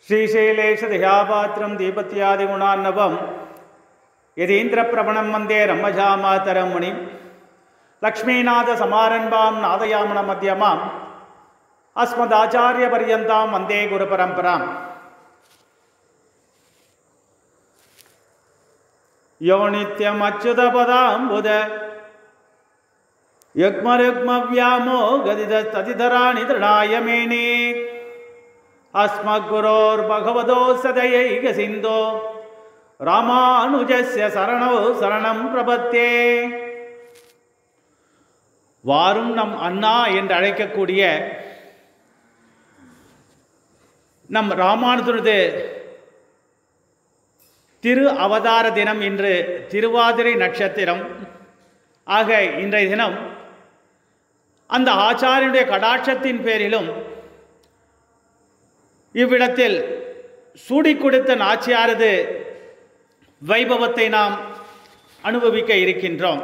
श्रीशैलेशदयापात्रं दीपत्यादिगुणान्नवं यदीन्द्रप्रवणं वन्दे रम्मजामातरं मुनिं लक्ष्मीनाथसमारम्भां नादयामनमध्यमाम् अस्मदाचार्यपर्यन्तां वन्दे गुरुपरम्पराम् यो नित्यमच्युतपदाम्बुद युग्मरुग्मव्यामो गदितस्ततिधराणि तृणाय मेने अस्मद्गुरोर्भगवतो सदयैकसिन्धो ராமானுஜஸ்ய சரணோ சரணம் பிரபத்தே வாரும் நம் அண்ணா என்று அழைக்கக்கூடிய நம் ராமானுஜரது திரு அவதார தினம் இன்று திருவாதிரை நட்சத்திரம் ஆக இன்றைய தினம் அந்த ஆச்சாரியனுடைய கடாட்சத்தின் பேரிலும் இவ்விடத்தில் சூடி கொடுத்த நாச்சியாரது வைபவத்தை நாம் அனுபவிக்க இருக்கின்றோம்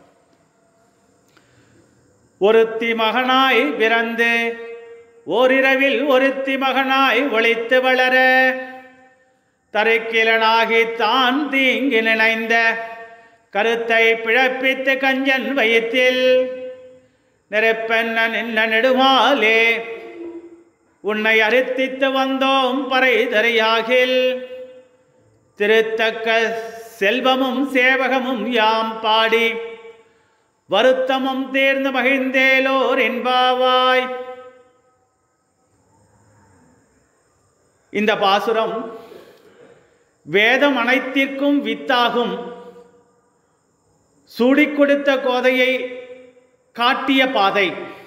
ஒருத்தி மகனாய் பிறந்து ஓரிரவில் ஒருத்தி மகனாய் ஒளித்து வளர தரைக்கிலனாகி தான் தீங்கி நினைந்த கருத்தை பிழப்பித்து கஞ்சன் வயிற்றில் நெருப்பென்ன நின்ன நெடுமாலே உன்னை அறுத்தித்து வந்தோம் பறை தரையாகில் திருத்தக்க செல்வமும் சேவகமும் யாம் பாடி வருத்தமும் தேர்ந்து மகிழ்ந்தேலோர் என்பாவாய் இந்த பாசுரம் வேதம் அனைத்திற்கும் வித்தாகும் சூடிக் கொடுத்த கோதையை காட்டிய பாதை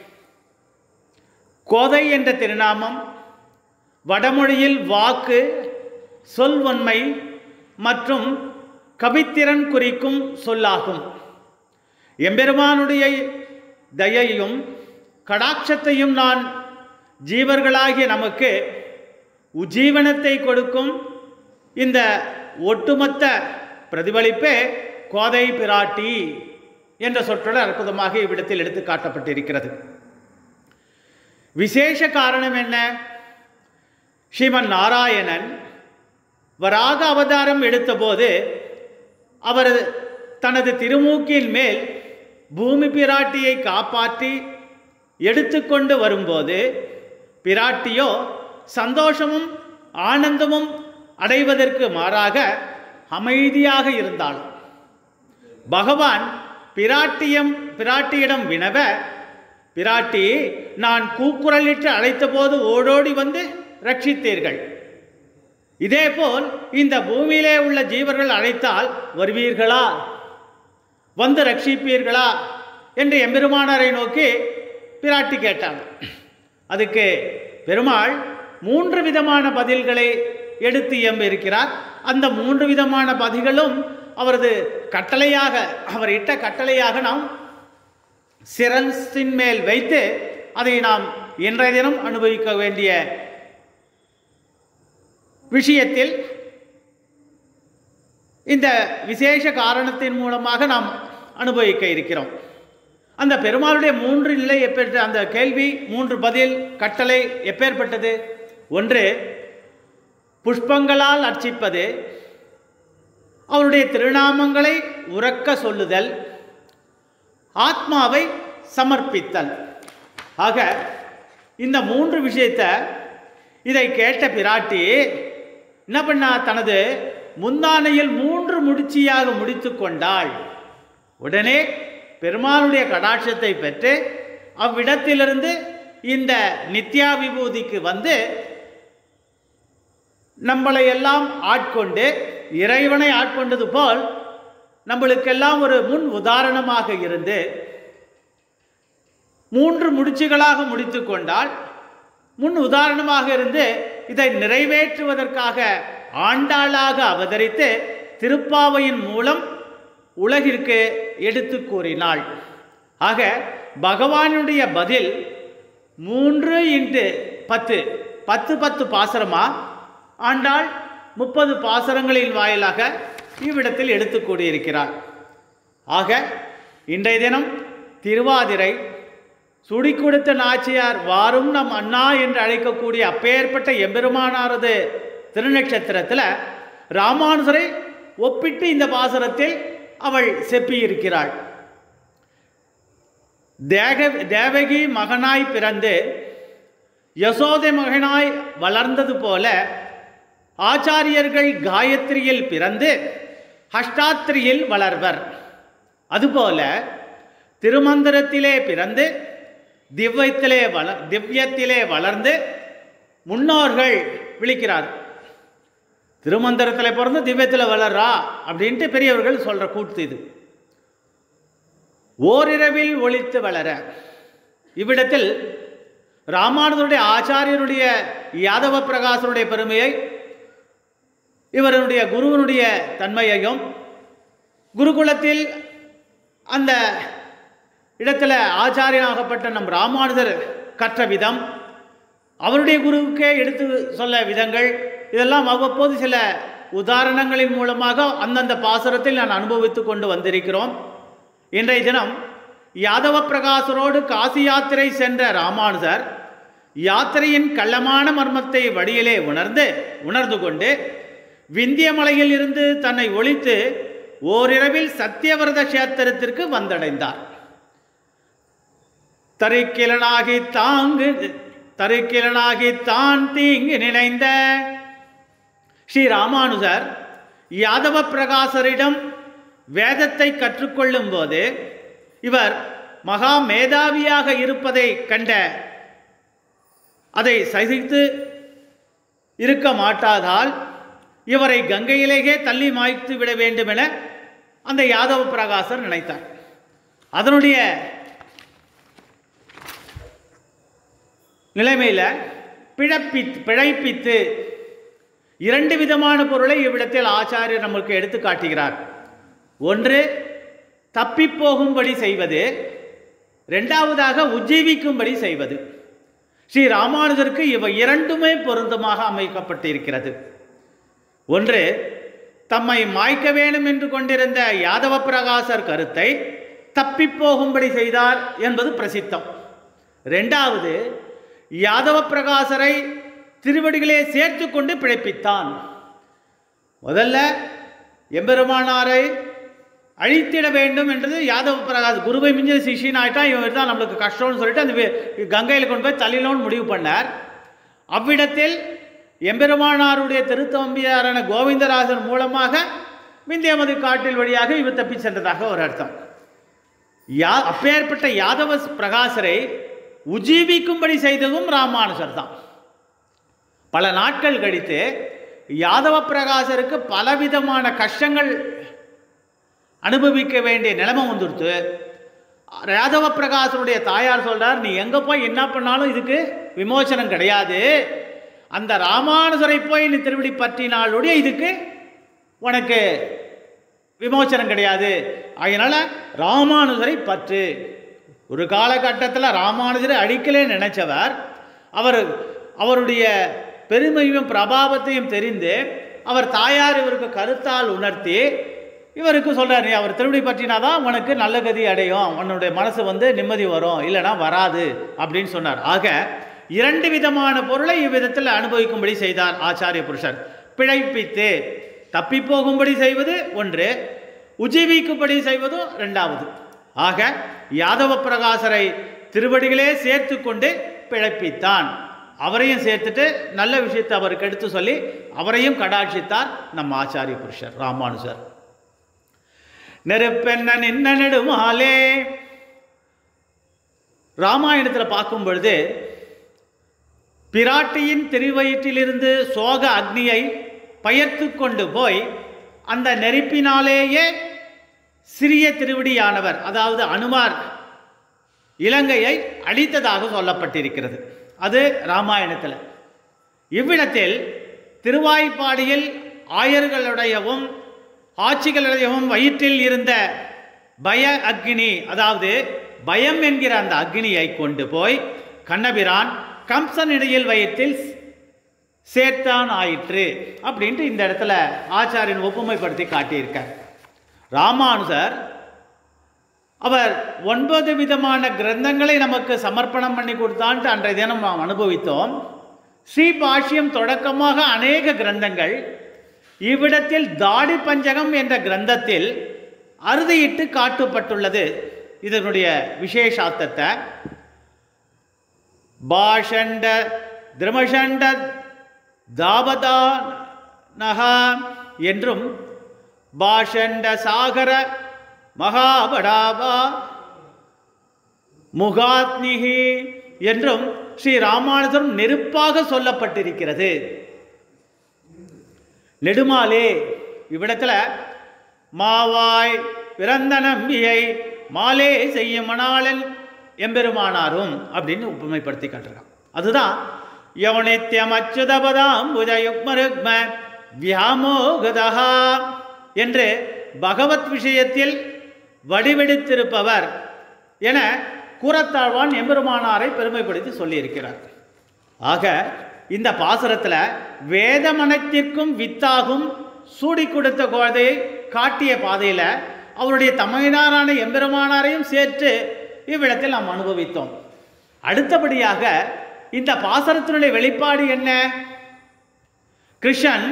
கோதை என்ற திருநாமம் வடமொழியில் வாக்கு சொல்வன்மை மற்றும் கவித்திறன் குறிக்கும் சொல்லாகும் எம்பெருமானுடைய தயையும் கடாட்சத்தையும் நான் ஜீவர்களாகிய நமக்கு உஜீவனத்தை கொடுக்கும் இந்த ஒட்டுமொத்த பிரதிபலிப்பே கோதை பிராட்டி என்ற சொற்றொடர் அற்புதமாக இவ்விடத்தில் எடுத்து காட்டப்பட்டிருக்கிறது விசேஷ காரணம் என்ன ஸ்ரீமன் நாராயணன் வராக அவதாரம் எடுத்தபோது அவர் தனது திருமூக்கின் மேல் பூமி பிராட்டியை காப்பாற்றி எடுத்துக்கொண்டு வரும்போது பிராட்டியோ சந்தோஷமும் ஆனந்தமும் அடைவதற்கு மாறாக அமைதியாக இருந்தாள் பகவான் பிராட்டியம் பிராட்டியிடம் வினவ பிராட்டி நான் கூக்குரலிட்டு அழைத்தபோது ஓடோடி வந்து ரட்சித்தீர்கள் இதேபோல் இந்த பூமியிலே உள்ள ஜீவர்கள் அழைத்தால் வருவீர்களா வந்து ரட்சிப்பீர்களா என்று எம்பெருமானாரை நோக்கி பிராட்டி கேட்டாங்க அதுக்கு பெருமாள் மூன்று விதமான பதில்களை எடுத்து எம்பிருக்கிறார் அந்த மூன்று விதமான பதில்களும் அவரது கட்டளையாக அவர் இட்ட கட்டளையாக நாம் சிரன்ஸின் மேல் வைத்து அதை நாம் இன்றைய தினம் அனுபவிக்க வேண்டிய விஷயத்தில் இந்த விசேஷ காரணத்தின் மூலமாக நாம் அனுபவிக்க இருக்கிறோம் அந்த பெருமாளுடைய மூன்று நிலை எப்பேற்ற அந்த கேள்வி மூன்று பதில் கட்டளை எப்பேற்பட்டது ஒன்று புஷ்பங்களால் அர்ச்சிப்பது அவருடைய திருநாமங்களை உறக்க சொல்லுதல் ஆத்மாவை சமர்ப்பித்தல் ஆக இந்த மூன்று விஷயத்தை இதை கேட்ட பிராட்டி என்ன பண்ணா தனது முந்தானையில் மூன்று முடிச்சியாக முடித்து கொண்டாள் உடனே பெருமாளுடைய கடாட்சத்தை பெற்று அவ்விடத்திலிருந்து இந்த நித்யா விபூதிக்கு வந்து நம்மளை எல்லாம் ஆட்கொண்டு இறைவனை ஆட்கொண்டது போல் நம்மளுக்கெல்லாம் ஒரு முன் உதாரணமாக இருந்து மூன்று முடிச்சுகளாக முடித்து கொண்டால் முன் உதாரணமாக இருந்து இதை நிறைவேற்றுவதற்காக ஆண்டாளாக அவதரித்து திருப்பாவையின் மூலம் உலகிற்கு எடுத்து கூறினாள் ஆக பகவானுடைய பதில் மூன்று இன்று பத்து பத்து பத்து பாசரமா ஆண்டாள் முப்பது பாசரங்களின் வாயிலாக இவ்விடத்தில் எடுத்து கூறியிருக்கிறார் ஆக இன்றைய தினம் திருவாதிரை சுடி கொடுத்த நாச்சியார் வாரும் நம் அண்ணா என்று அழைக்கக்கூடிய அப்பேற்பட்ட எம்பெருமானாரது திருநட்சத்திரத்தில் ராமானுஜரை ஒப்பிட்டு இந்த பாசுரத்தில் அவள் செப்பியிருக்கிறாள் தேக தேவகி மகனாய் பிறந்து யசோதை மகனாய் வளர்ந்தது போல ஆச்சாரியர்கள் காயத்ரியில் பிறந்து ஹஷ்டாத்திரியில் வளர்வர் அதுபோல திருமந்திரத்திலே பிறந்து திவ்யத்திலே வள திவ்யத்திலே வளர்ந்து முன்னோர்கள் விழிக்கிறார் திருமந்திரத்தில் பிறந்து திவ்யத்தில் வளர்றா அப்படின்ட்டு பெரியவர்கள் சொல்கிற கூத்து இது ஓரிரவில் ஒளித்து வளர இவ்விடத்தில் ராமானுஜருடைய ஆச்சாரியருடைய யாதவ பிரகாசனுடைய பெருமையை இவருடைய குருவனுடைய தன்மையையும் குருகுலத்தில் அந்த இடத்துல ஆச்சாரியனாகப்பட்ட நம் ராமானுஜர் கற்ற விதம் அவருடைய குருவுக்கே எடுத்து சொல்ல விதங்கள் இதெல்லாம் அவ்வப்போது சில உதாரணங்களின் மூலமாக அந்தந்த பாசுரத்தில் நான் அனுபவித்து கொண்டு வந்திருக்கிறோம் இன்றைய தினம் யாதவ பிரகாசரோடு காசி யாத்திரை சென்ற ராமானுஜர் யாத்திரையின் கள்ளமான மர்மத்தை வழியிலே உணர்ந்து உணர்ந்து கொண்டு விந்திய மலையில் இருந்து தன்னை ஒழித்து ஓரிரவில் சத்தியவரத கஷேத்திரத்திற்கு வந்தடைந்தார் தரிக்கிலனாகி தாங்கு தரிக்கிலனாகி தான் தீங்கு நினைந்த ஸ்ரீ ராமானுஜர் யாதவ பிரகாசரிடம் வேதத்தை கற்றுக்கொள்ளும் போது இவர் மகா மேதாவியாக இருப்பதை கண்ட அதை சகித்து இருக்க மாட்டாதால் இவரை கங்கையிலேயே தள்ளி மாய்த்து விட வேண்டும் என அந்த யாதவ பிரகாசர் நினைத்தார் அதனுடைய நிலைமையில் பிழப்பி பிழைப்பித்து இரண்டு விதமான பொருளை இவ்விடத்தில் ஆச்சாரியர் நமக்கு எடுத்து காட்டுகிறார் ஒன்று தப்பி போகும்படி செய்வது ரெண்டாவதாக உஜ்ஜீவிக்கும்படி செய்வது ஸ்ரீ ராமானுஜருக்கு இவை இரண்டுமே பொருத்தமாக அமைக்கப்பட்டிருக்கிறது ஒன்று தம்மை மாய்க்க வேண்டும் என்று கொண்டிருந்த யாதவ பிரகாசர் கருத்தை தப்பி போகும்படி செய்தார் என்பது பிரசித்தம் ரெண்டாவது யாதவ பிரகாசரை திருவடிகளே சேர்த்து கொண்டு பிழைப்பித்தான் முதல்ல எம்பெருமானாரை அழித்திட வேண்டும் என்றது யாதவ பிரகாஷ் குருவை மிஞ்சின சிஷியன் ஆயிட்டா இவர் தான் நம்மளுக்கு கஷ்டம்னு சொல்லிட்டு அந்த வே- கங்கையில் கொண்டு போய் தள்ளினோன்னு முடிவு பண்ணார் அவ்விடத்தில் எம்பெருமானாருடைய திருத்தம்பியாரான கோவிந்தராஜன் மூலமாக விந்தியமதி காட்டில் வழியாக இவர் தப்பி சென்றதாக ஒரு அர்த்தம் யா அப்பேற்பட்ட யாதவ பிரகாசரை உஜீவிக்கும்படி செய்ததும் ராமானுஜர் தான் பல நாட்கள் கழித்து யாதவ பிரகாசருக்கு பலவிதமான கஷ்டங்கள் அனுபவிக்க வேண்டிய நிலைமை வந்துடுத்து யாதவ பிரகாசனுடைய தாயார் சொல்றார் நீ எங்க போய் என்ன பண்ணாலும் இதுக்கு விமோசனம் கிடையாது அந்த ராமானுஜரை போய் நீ திருவிடி பற்றினாலுடைய இதுக்கு உனக்கு விமோசனம் கிடையாது அதனால ராமானுஜரை பற்று ஒரு காலகட்டத்தில் ராமானுஜரை அழிக்கலே நினைச்சவர் அவர் அவருடைய பெருமையும் பிரபாவத்தையும் தெரிந்து அவர் தாயார் இவருக்கு கருத்தால் உணர்த்தி இவருக்கு சொல்றாரு நீ அவர் திருவிடி பற்றினாதான் உனக்கு நல்ல கதி அடையும் உன்னுடைய மனசு வந்து நிம்மதி வரும் இல்லைன்னா வராது அப்படின்னு சொன்னார் ஆக இரண்டு விதமான பொருளை இவ்விதத்தில் அனுபவிக்கும்படி செய்தார் ஆச்சாரிய புருஷர் பிழைப்பித்து தப்பி போகும்படி செய்வது ஒன்று உஜீவிக்கும்படி செய்வதும் ரெண்டாவது ஆக யாதவ பிரகாசரை திருவடிகளே சேர்த்து கொண்டு பிழைப்பித்தான் அவரையும் சேர்த்துட்டு நல்ல விஷயத்தை அவருக்கு எடுத்து சொல்லி அவரையும் கடாட்சித்தார் நம்ம ஆச்சாரிய புருஷர் ராமானுஜர் நெருப்பென்ன நின்ன நெடுமாலே ராமாயணத்தில் பார்க்கும் பொழுது பிராட்டியின் திருவயிற்றிலிருந்து சோக அக்னியை பயர்த்து கொண்டு போய் அந்த நெருப்பினாலேயே சிறிய திருவடியானவர் அதாவது அனுமார் இலங்கையை அழித்ததாக சொல்லப்பட்டிருக்கிறது அது ராமாயணத்தில் இவ்விடத்தில் திருவாய்ப்பாடியில் ஆயர்களுடையவும் ஆட்சிகளுடையவும் வயிற்றில் இருந்த பய அக்னி அதாவது பயம் என்கிற அந்த அக்னியை கொண்டு போய் கண்ணபிரான் கம்சன் இடையில் வயிற்றில் சேர்த்தான் ஆயிற்று அப்படின்ட்டு இந்த இடத்துல ஆச்சாரியன் ஒப்புமைப்படுத்தி காட்டியிருக்கார் ராமானுஜர் அவர் ஒன்பது விதமான கிரந்தங்களை நமக்கு சமர்ப்பணம் பண்ணி கொடுத்தான்ட்டு அன்றைய தினம் நாம் அனுபவித்தோம் ஸ்ரீபாஷ்யம் தொடக்கமாக அநேக கிரந்தங்கள் இவ்விடத்தில் தாடி பஞ்சகம் என்ற கிரந்தத்தில் அறுதியிட்டு காட்டப்பட்டுள்ளது இதனுடைய விசேஷார்த்தத்தை பாஷண்ட திருமஷண்ட தாபதானக என்றும் பாஷண்ட சாகர மகாபடாபா முகாத்னிகி என்றும் ஸ்ரீ ராமானுஜரும் நெருப்பாக சொல்லப்பட்டிருக்கிறது நெடுமாலே இவ்விடத்தில் மாவாய் பிறந்த நம்பியை மாலே செய்யும் மணாளன் எம்பெருமானாரும் அப்படின்னு உப்புமைப்படுத்தி காட்டுறான் அதுதான் யவனித்யம் அச்சுதபதாம் உதயுக்மருக்ம வியாமோகதா என்று பகவத் விஷயத்தில் வடிவெடுத்திருப்பவர் என கூறத்தாழ்வான் எம்பெருமானாரை பெருமைப்படுத்தி சொல்லியிருக்கிறார் ஆக இந்த பாசுரத்தில் வேதமனத்திற்கும் வித்தாகும் சூடி கொடுத்த குழந்தையை காட்டிய பாதையில் அவருடைய தமையனாரான எம்பெருமானாரையும் சேர்த்து இவ்விடத்தில் நாம் அனுபவித்தோம் அடுத்தபடியாக இந்த பாசரத்தினுடைய வெளிப்பாடு என்ன கிருஷ்ணன்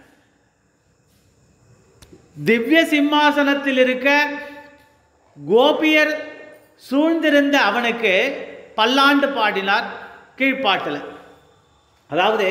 திவ்ய சிம்மாசனத்தில் இருக்க கோபியர் சூழ்ந்திருந்த அவனுக்கு பல்லாண்டு பாடினார் கீழ்ப்பாட்டில் அதாவது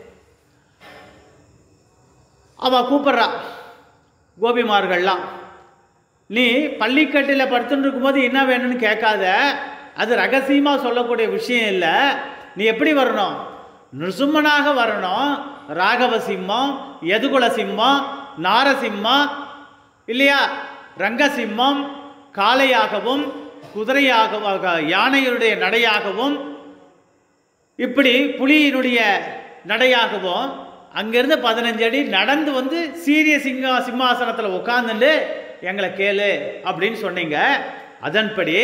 அவ கூப்பிட்றா கோபிமார்கள்லாம் நீ பள்ளிக்கட்டில் படுத்துட்டு இருக்கும்போது என்ன வேணும்னு கேட்காத அது ரகசியமாக சொல்லக்கூடிய விஷயம் இல்லை நீ எப்படி வரணும் நிருசும்மனாக வரணும் ராகவ சிம்மம் யதுகுல சிம்மம் நாரசிம்மம் இல்லையா ரங்கசிம்மம் காளையாகவும் குதிரையாக யானையுடைய நடையாகவும் இப்படி புலியினுடைய நடையாகவும் அங்கேருந்து பதினஞ்சு அடி நடந்து வந்து சீரிய சிங்கா சிம்மாசனத்தில் உட்காந்துட்டு எங்களை கேளு அப்படின்னு சொன்னீங்க அதன்படி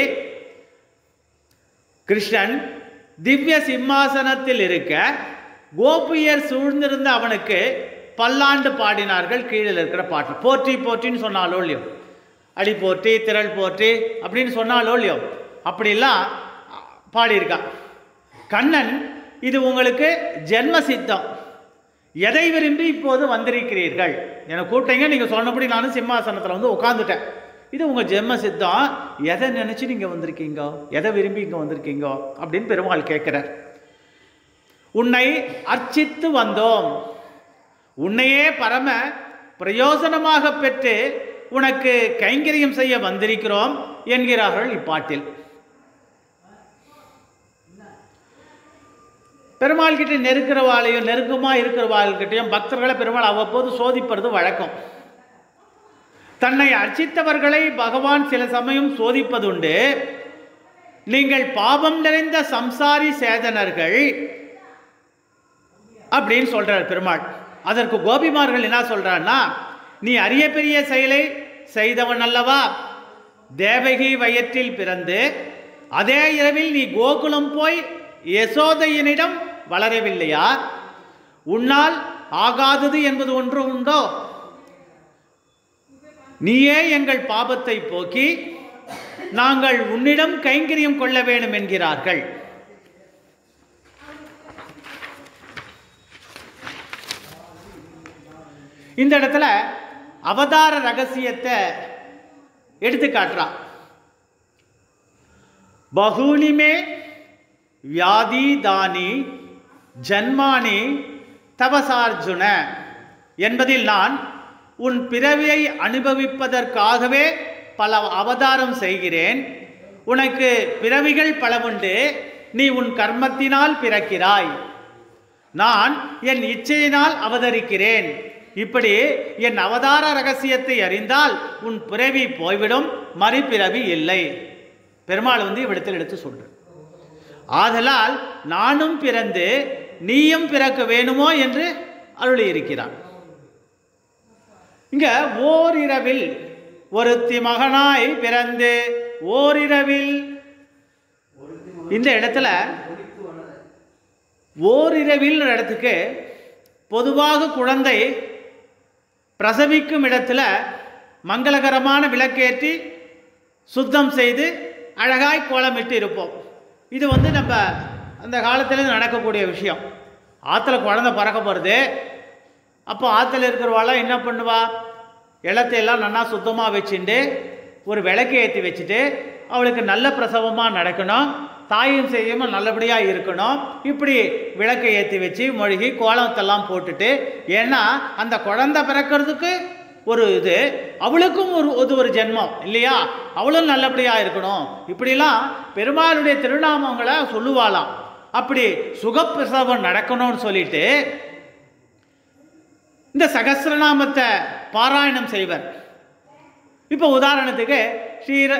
கிருஷ்ணன் திவ்ய சிம்மாசனத்தில் இருக்க கோபியர் சூழ்ந்திருந்த அவனுக்கு பல்லாண்டு பாடினார்கள் கீழே இருக்கிற பாட்டு போற்றி போற்றின்னு சொன்னாலோ இல்லையோ அடி போற்றி திரள் போற்றி அப்படின்னு சொன்னாலோ இல்லையோ அப்படிலாம் பாடியிருக்கான் கண்ணன் இது உங்களுக்கு ஜென்ம சித்தம் எதை விரும்பி இப்போது வந்திருக்கிறீர்கள் என்னை கூப்பிட்டீங்க நீங்கள் சொன்னபடி நானும் சிம்மாசனத்தில் வந்து உட்காந்துட்டேன் இது உங்கள் ஜென்ம சித்தம் எதை நினச்சி நீங்கள் வந்திருக்கீங்க எதை விரும்பி இங்கே வந்திருக்கீங்க அப்படின்னு பெருமாள் கேட்குறார் உன்னை அர்ச்சித்து வந்தோம் உன்னையே பரம பிரயோசனமாக பெற்று உனக்கு கைங்கரியம் செய்ய வந்திருக்கிறோம் என்கிறார்கள் இப்பாட்டில் பெருமாள் கிட்ட நெருக்கிறவாளையும் நெருக்கமாக இருக்கிறவாள்கிட்டையும் பக்தர்களை பெருமாள் அவ்வப்போது சோதிப்பது வழக்கம் தன்னை அர்ச்சித்தவர்களை பகவான் சில சமயம் சோதிப்பதுண்டு நீங்கள் பாவம் நிறைந்த சம்சாரி சேதனர்கள் அப்படின்னு சொல்றார் பெருமாள் அதற்கு கோபிமார்கள் என்ன சொல்றான்னா நீ அரிய பெரிய செயலை செய்தவன் அல்லவா தேவகி வயிற்றில் பிறந்து அதே இரவில் நீ கோகுலம் போய் யசோதையனிடம் வளரவில்லையா உன்னால் ஆகாதது என்பது ஒன்று உண்டோ நீயே எங்கள் பாபத்தை போக்கி நாங்கள் உன்னிடம் கைங்கரியம் கொள்ள வேண்டும் என்கிறார்கள் இந்த இடத்துல அவதார ரகசியத்தை எடுத்து காட்டுறான் பகூனிமே வியாதி தானி ஜன்மானி தவசார்ஜுன என்பதில் நான் உன் பிறவியை அனுபவிப்பதற்காகவே பல அவதாரம் செய்கிறேன் உனக்கு பிறவிகள் பலவுண்டு நீ உன் கர்மத்தினால் பிறக்கிறாய் நான் என் இச்சையினால் அவதரிக்கிறேன் இப்படி என் அவதார ரகசியத்தை அறிந்தால் உன் பிறவி போய்விடும் மறுபிறவி இல்லை பெருமாள் வந்து இவ்விடத்தில் எடுத்து சொல்ற ஆதலால் நானும் பிறந்து நீயும் பிறக்க வேணுமோ என்று அருளி இருக்கிறான் இங்க ஓரிரவில் ஒருத்தி மகனாய் பிறந்து ஓரிரவில் இந்த இடத்துல ஓரிரவில் இடத்துக்கு பொதுவாக குழந்தை பிரசவிக்கும் இடத்துல மங்களகரமான விளக்கேற்றி சுத்தம் செய்து அழகாய் கோலமிட்டு இருப்போம் இது வந்து நம்ம அந்த காலத்தில் நடக்கக்கூடிய விஷயம் ஆற்றுல குழந்தை பறக்க போகிறது அப்போ ஆற்றுல இருக்கிறவாளாம் என்ன பண்ணுவா இளத்தையெல்லாம் நல்லா சுத்தமாக வச்சுட்டு ஒரு விளக்கு ஏற்றி வச்சுட்டு அவளுக்கு நல்ல பிரசவமாக நடக்கணும் தாயும் செய்யாமல் நல்லபடியாக இருக்கணும் இப்படி விளக்கை ஏற்றி வச்சு மொழிகி கோலத்தெல்லாம் போட்டுட்டு ஏன்னா அந்த குழந்தை பிறக்கிறதுக்கு ஒரு இது அவளுக்கும் ஒரு இது ஒரு ஜென்மம் இல்லையா அவளும் நல்லபடியாக இருக்கணும் இப்படிலாம் பெருமாளுடைய திருநாமங்களை சொல்லுவாளாம் அப்படி சுகப்பிரசவம் நடக்கணும்னு சொல்லிட்டு இந்த சகசிரநாமத்தை பாராயணம் செய்வர் இப்போ உதாரணத்துக்கு ஸ்ரீர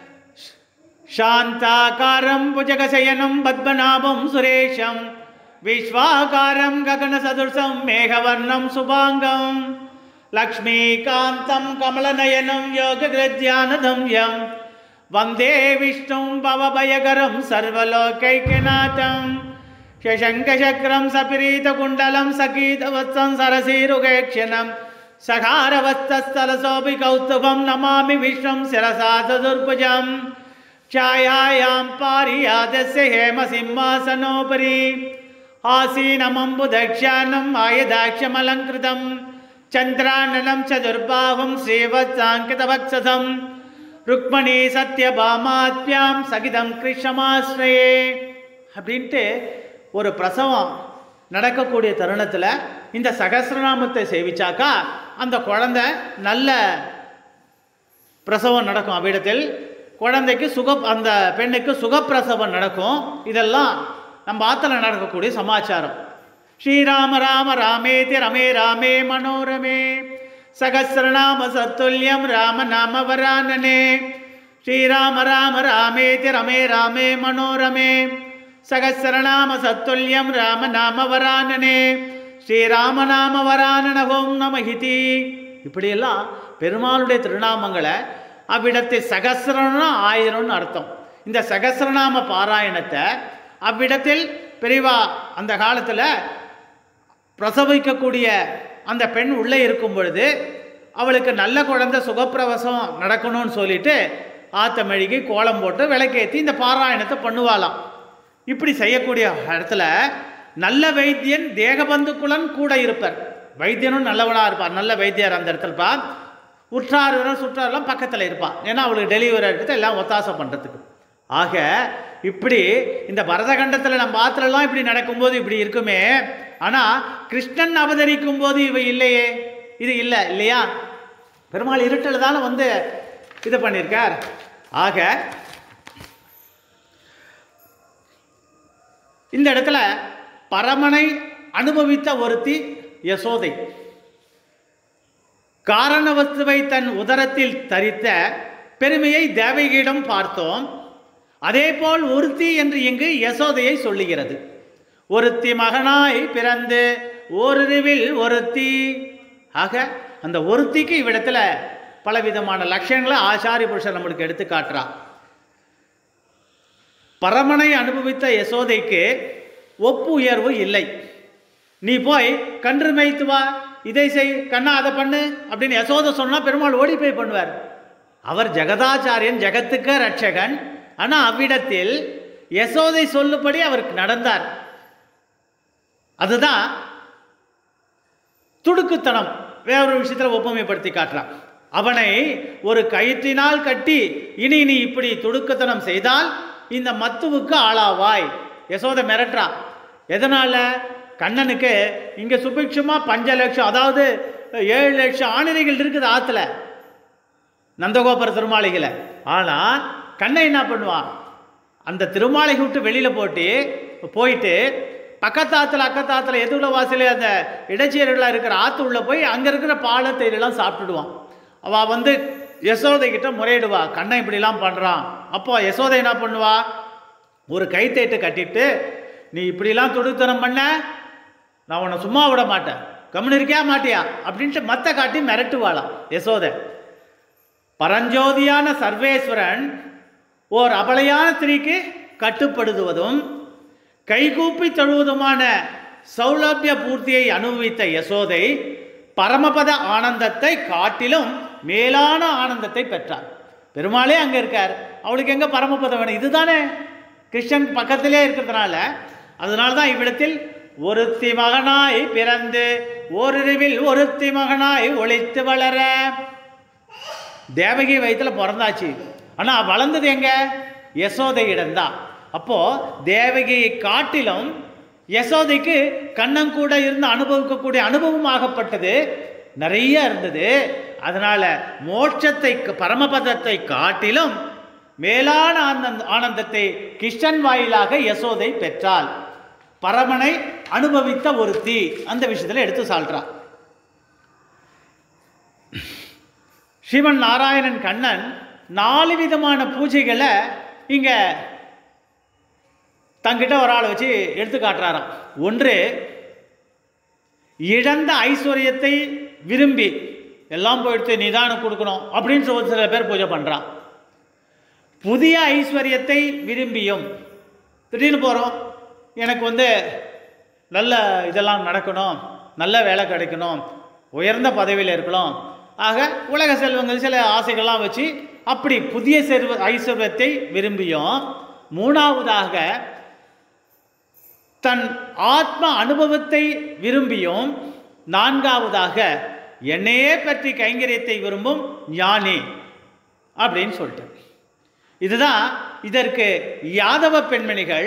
சாந்தாகாரம் புஜகசயனம் பத்மநாபம் சுரேஷம் விஸ்வாகாரம் ககனசதுர்சம் மேகவர்ணம் சுபாங்கம் லக்ஷ்மீகாந்தம் கமலநயனம் யோககிருத்யானதம் யம் வந்தே விஷ்ணும் பவபயகரம் சர்வலோகைக்கநாதம் शशङ्कचक्रं सपीतकुण्डलं सकीतवत्सं सरसीरुगेक्षणं सखारवत्तस्थलसोऽपि कौस्तुभं नमामि विश्वं शिरसा चतुर्भुजं छायायां पारियादस्य हेमसिंहासनोपरि आसीनमम्बुदक्ष्यानम् आयदाक्ष्यमलङ्कृतं चन्द्राननं चतुर्बाहुं श्रीवत्साङ्कितवक्षसं रुक्मणी सत्यभामात्म्यां सகிதம் கிருஷ்ணமாஸ்ரயே அப்படின்ட்டு ஒரு பிரசவம் நடக்கக்கூடிய தருணத்தில் இந்த சகசிரநாமத்தை சேவிச்சாக்கா அந்த குழந்தை நல்ல பிரசவம் நடக்கும் அவ்விடத்தில் குழந்தைக்கு சுக அந்த பெண்ணுக்கு சுகப்பிரசவம் நடக்கும் இதெல்லாம் நம்ம ஆற்றுல நடக்கக்கூடிய சமாச்சாரம் ஸ்ரீராம ராம ராமேதி ரமே ராமே மனோரமே சகசிரநாம சத்துல்யம் ராம நாம வரானனே ஸ்ரீராம ராம ராமேதி ரமே ராமே மனோரமே சகசிரநாம சத்துல்யம் ராம நாம வரானனே ஸ்ரீராம நாம வரானனவோம் நமஹிதி இப்படியெல்லாம் பெருமாளுடைய திருநாமங்களை அவ்விடத்தை சகசிரம்னா ஆயிரம்னு அர்த்தம் இந்த சகசிரநாம பாராயணத்தை அவ்விடத்தில் பெரிவா அந்த காலத்தில் பிரசவிக்கக்கூடிய அந்த பெண் உள்ளே இருக்கும் பொழுது அவளுக்கு நல்ல குழந்தை சுகப்பிரவசம் நடக்கணும்னு சொல்லிட்டு ஆத்த மெழுகி கோலம் போட்டு விளக்கேற்றி இந்த பாராயணத்தை பண்ணுவாளாம் இப்படி செய்யக்கூடிய இடத்துல நல்ல வைத்தியன் தேகபந்துக்குலன் கூட இருப்பார் வைத்தியனும் நல்லவனாக இருப்பார் நல்ல வைத்தியர் அந்த இடத்துல இருப்பார் உற்றார் சுற்றாரெல்லாம் பக்கத்தில் இருப்பான் ஏன்னா அவளுக்கு டெலிவரி எடுத்து எல்லாம் ஒத்தாசை பண்ணுறதுக்கு ஆக இப்படி இந்த பரதகண்டத்தில் நம்ம ஆத்திரலாம் இப்படி நடக்கும்போது இப்படி இருக்குமே ஆனால் கிருஷ்ணன் அவதரிக்கும் போது இவை இல்லையே இது இல்லை இல்லையா பெருமாள் இருட்டில் தானே வந்து இது பண்ணியிருக்கார் ஆக இந்த இடத்துல பரமனை அனுபவித்த ஒருத்தி யசோதை காரண வஸ்துவை தன் உதரத்தில் தரித்த பெருமையை தேவகியிடம் பார்த்தோம் அதேபோல் ஒருத்தி என்று இங்கு யசோதையை சொல்லுகிறது ஒருத்தி மகனாய் பிறந்து ஓரிருவில் ஒருத்தி ஆக அந்த ஒருத்திக்கு இவ்விடத்துல பலவிதமான லட்சணங்களை ஆச்சாரிய புருஷர் நம்மளுக்கு எடுத்து காட்டுறா பரமனை அனுபவித்த யசோதைக்கு ஒப்பு உயர்வு இல்லை நீ போய் கன்று மேய்த்து வா இதை செய் கண்ணா அதை பண்ணு அப்படின்னு யசோதை சொன்னால் பெருமாள் ஓடி போய் பண்ணுவார் அவர் ஜெகதாச்சாரியன் ஜெகத்துக்க ரட்சகன் ஆனால் அவ்விடத்தில் யசோதை சொல்லுபடி அவருக்கு நடந்தார் அதுதான் துடுக்குத்தனம் வேறொரு விஷயத்தில் ஒப்புமைப்படுத்தி காட்டுறான் அவனை ஒரு கயிற்றினால் கட்டி இனி நீ இப்படி துடுக்குத்தனம் செய்தால் இந்த மத்துவுக்கு ஆளாவாய் யசோதை மிரட்டுறா எதனால கண்ணனுக்கு இங்கே சுபிக்ஷமாக பஞ்ச லட்சம் அதாவது ஏழு லட்சம் ஆணிரைகள் இருக்குது ஆற்றுல நந்தகோபுர திருமாளிகளை ஆனால் கண்ணை என்ன பண்ணுவான் அந்த திருமாலை விட்டு வெளியில் போட்டு போயிட்டு பக்கத்தாத்துல அக்கத்தாத்துல எதுவுல வாசலே அந்த இடைச்சேரிகளாக இருக்கிற ஆற்று உள்ளே போய் அங்கே இருக்கிற பாலை தேயிலெல்லாம் சாப்பிட்டுடுவான் அவள் வந்து யசோதை கிட்ட முறையிடுவா கண்ணை இப்படிலாம் பண்ணுறான் அப்போ யசோதை என்ன பண்ணுவா ஒரு கைத்தேட்டு கட்டிட்டு நீ இப்படிலாம் துடுத்தனம் பண்ண நான் உன்னை சும்மா விட மாட்டேன் கம்முன்னு இருக்கியா மாட்டியா அப்படின்ட்டு மத்த காட்டி மிரட்டுவாளாம் யசோதை பரஞ்சோதியான சர்வேஸ்வரன் ஓர் அபலையான ஸ்திரீக்கு கட்டுப்படுத்துவதும் கைகூப்பி தழுவதுமான சௌலபிய பூர்த்தியை அனுபவித்த யசோதை பரமபத ஆனந்தத்தை காட்டிலும் மேலான ஆனந்தத்தை பெற்றார் பெருமாளே அங்கே இருக்கார் அவளுக்கு எங்கே பரமபதம் வேணும் இதுதானே கிருஷ்ணன் பக்கத்திலே இருக்கிறதுனால அதனால தான் இவ்விடத்தில் ஒருத்தி மகனாய் பிறந்து ஓரிருவில் ஒருத்தி மகனாய் ஒளித்து வளர தேவகி வயித்துல பிறந்தாச்சு ஆனா வளர்ந்தது எங்க யசோதையிடம்தான் அப்போ தேவகியை காட்டிலும் யசோதைக்கு கண்ணன் கூட இருந்து அனுபவிக்கக்கூடிய அனுபவமாகப்பட்டது நிறைய இருந்தது அதனால மோட்சத்தை பரமபதத்தை காட்டிலும் மேலான ஆனந்த ஆனந்தத்தை கிருஷ்ணன் வாயிலாக யசோதை பெற்றாள் பரமனை அனுபவித்த ஒருத்தி அந்த விஷயத்துல எடுத்து சால்றான் ஸ்ரீமன் நாராயணன் கண்ணன் நாலு விதமான பூஜைகளை இங்க தங்கிட்ட ஒரு ஆளை வச்சு எடுத்து காட்டுறாராம் ஒன்று இழந்த ஐஸ்வர்யத்தை விரும்பி எல்லாம் போயிடுத்து நிதானம் கொடுக்கணும் அப்படின்னு சொல்லி சில பேர் பூஜை பண்ணுறான் புதிய ஐஸ்வர்யத்தை விரும்பியும் திடீர்னு போகிறோம் எனக்கு வந்து நல்ல இதெல்லாம் நடக்கணும் நல்ல வேலை கிடைக்கணும் உயர்ந்த பதவியில் இருக்கணும் ஆக உலக செல்வங்கள் சில ஆசைகள்லாம் வச்சு அப்படி புதிய செல்வ ஐஸ்வர்யத்தை விரும்பியும் மூணாவதாக தன் ஆத்ம அனுபவத்தை விரும்பியும் நான்காவதாக என்னையே பற்றி கைங்கரியத்தை விரும்பும் ஞானி அப்படின்னு சொல்லிட்டு இதுதான் இதற்கு யாதவ பெண்மணிகள்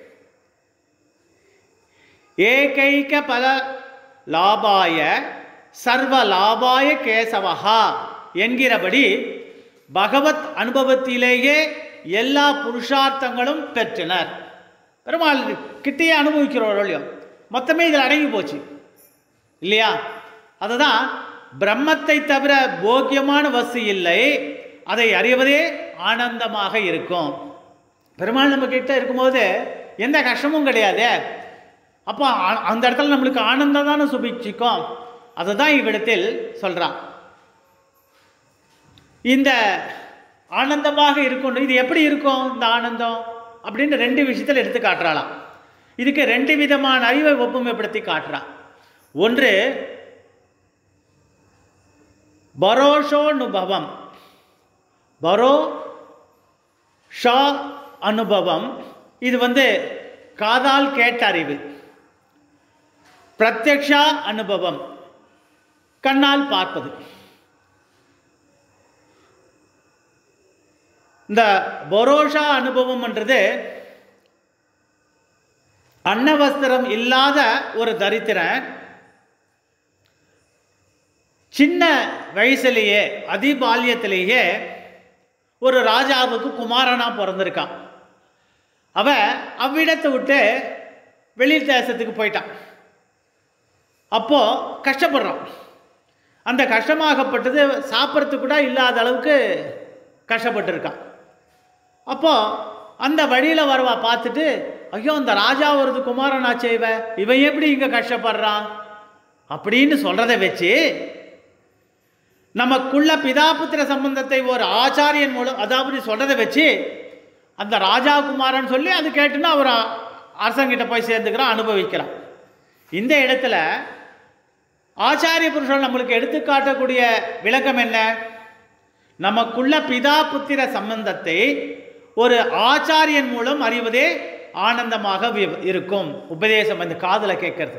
ஏகைக பல லாபாய சர்வ லாபாய கேசவஹா என்கிறபடி பகவத் அனுபவத்திலேயே எல்லா புருஷார்த்தங்களும் பெற்றனர் பெருமாள் கிட்டேயே அனுபவிக்கிறோம் இல்லையோ மொத்தமே இதில் அடங்கி போச்சு இல்லையா அதுதான் பிரம்மத்தை தவிர போக்கியமான வஸ்து இல்லை அதை அறிவதே ஆனந்தமாக இருக்கும் பெருமாள் நம்ம கிட்ட இருக்கும்போது எந்த கஷ்டமும் கிடையாது அப்போ ஆ- அந்த இடத்துல நம்மளுக்கு ஆனந்தம் தானே சுபிச்சிக்கும் அதை தான் இவ்விடத்தில் சொல்கிறான் இந்த ஆனந்தமாக இருக்கும் இது எப்படி இருக்கும் இந்த ஆனந்தம் அப்படின்னு ரெண்டு விஷயத்தில் எடுத்து காட்டுறாளாம் இதுக்கு ரெண்டு விதமான அறிவை ஒப்புமைப்படுத்தி காட்டுறான் ஒன்று பரோஷோனுபவம் பரோ ஷா அனுபவம் இது வந்து காதால் கேட்ட அறிவு பிரத்யக்ஷா அனுபவம் கண்ணால் பார்ப்பது இந்த பரோஷா அனுபவம்ன்றது அன்னவஸ்திரம் இல்லாத ஒரு தரித்திரன் சின்ன வயசுலேயே அதிபால்யத்திலேயே ஒரு ராஜாவுக்கு குமாரனா பிறந்திருக்கான் அவன் அவ்விடத்தை விட்டு வெளி தேசத்துக்கு போயிட்டான் அப்போ கஷ்டப்படுறான் அந்த கஷ்டமாகப்பட்டது சாப்பிட்றதுக்கு கூட இல்லாத அளவுக்கு கஷ்டப்பட்டிருக்கான் அப்போ அந்த வழியில் வரவா பார்த்துட்டு ஐயோ அந்த ராஜா வருது குமாரனாச்சே இவ இவன் எப்படி இங்கே கஷ்டப்படுறான் அப்படின்னு சொல்கிறத வச்சு நமக்குள்ள பிதாபுத்திர சம்பந்தத்தை ஒரு ஆச்சாரியன் மூலம் அதாவது சொல்கிறத வச்சு அந்த ராஜா குமாரன் சொல்லி அது கேட்டுன்னு அவர் அரசங்கிட்ட போய் சேர்ந்துக்கிறான் அனுபவிக்கிறான் இந்த இடத்துல ஆச்சாரிய புருஷன் நம்மளுக்கு எடுத்துக்காட்டக்கூடிய விளக்கம் என்ன நமக்குள்ள பிதா புத்திர சம்பந்தத்தை ஒரு ஆச்சாரியன் மூலம் அறிவதே ஆனந்தமாக வி- இருக்கும் உபதேசம் இந்த காதில் கேட்கறது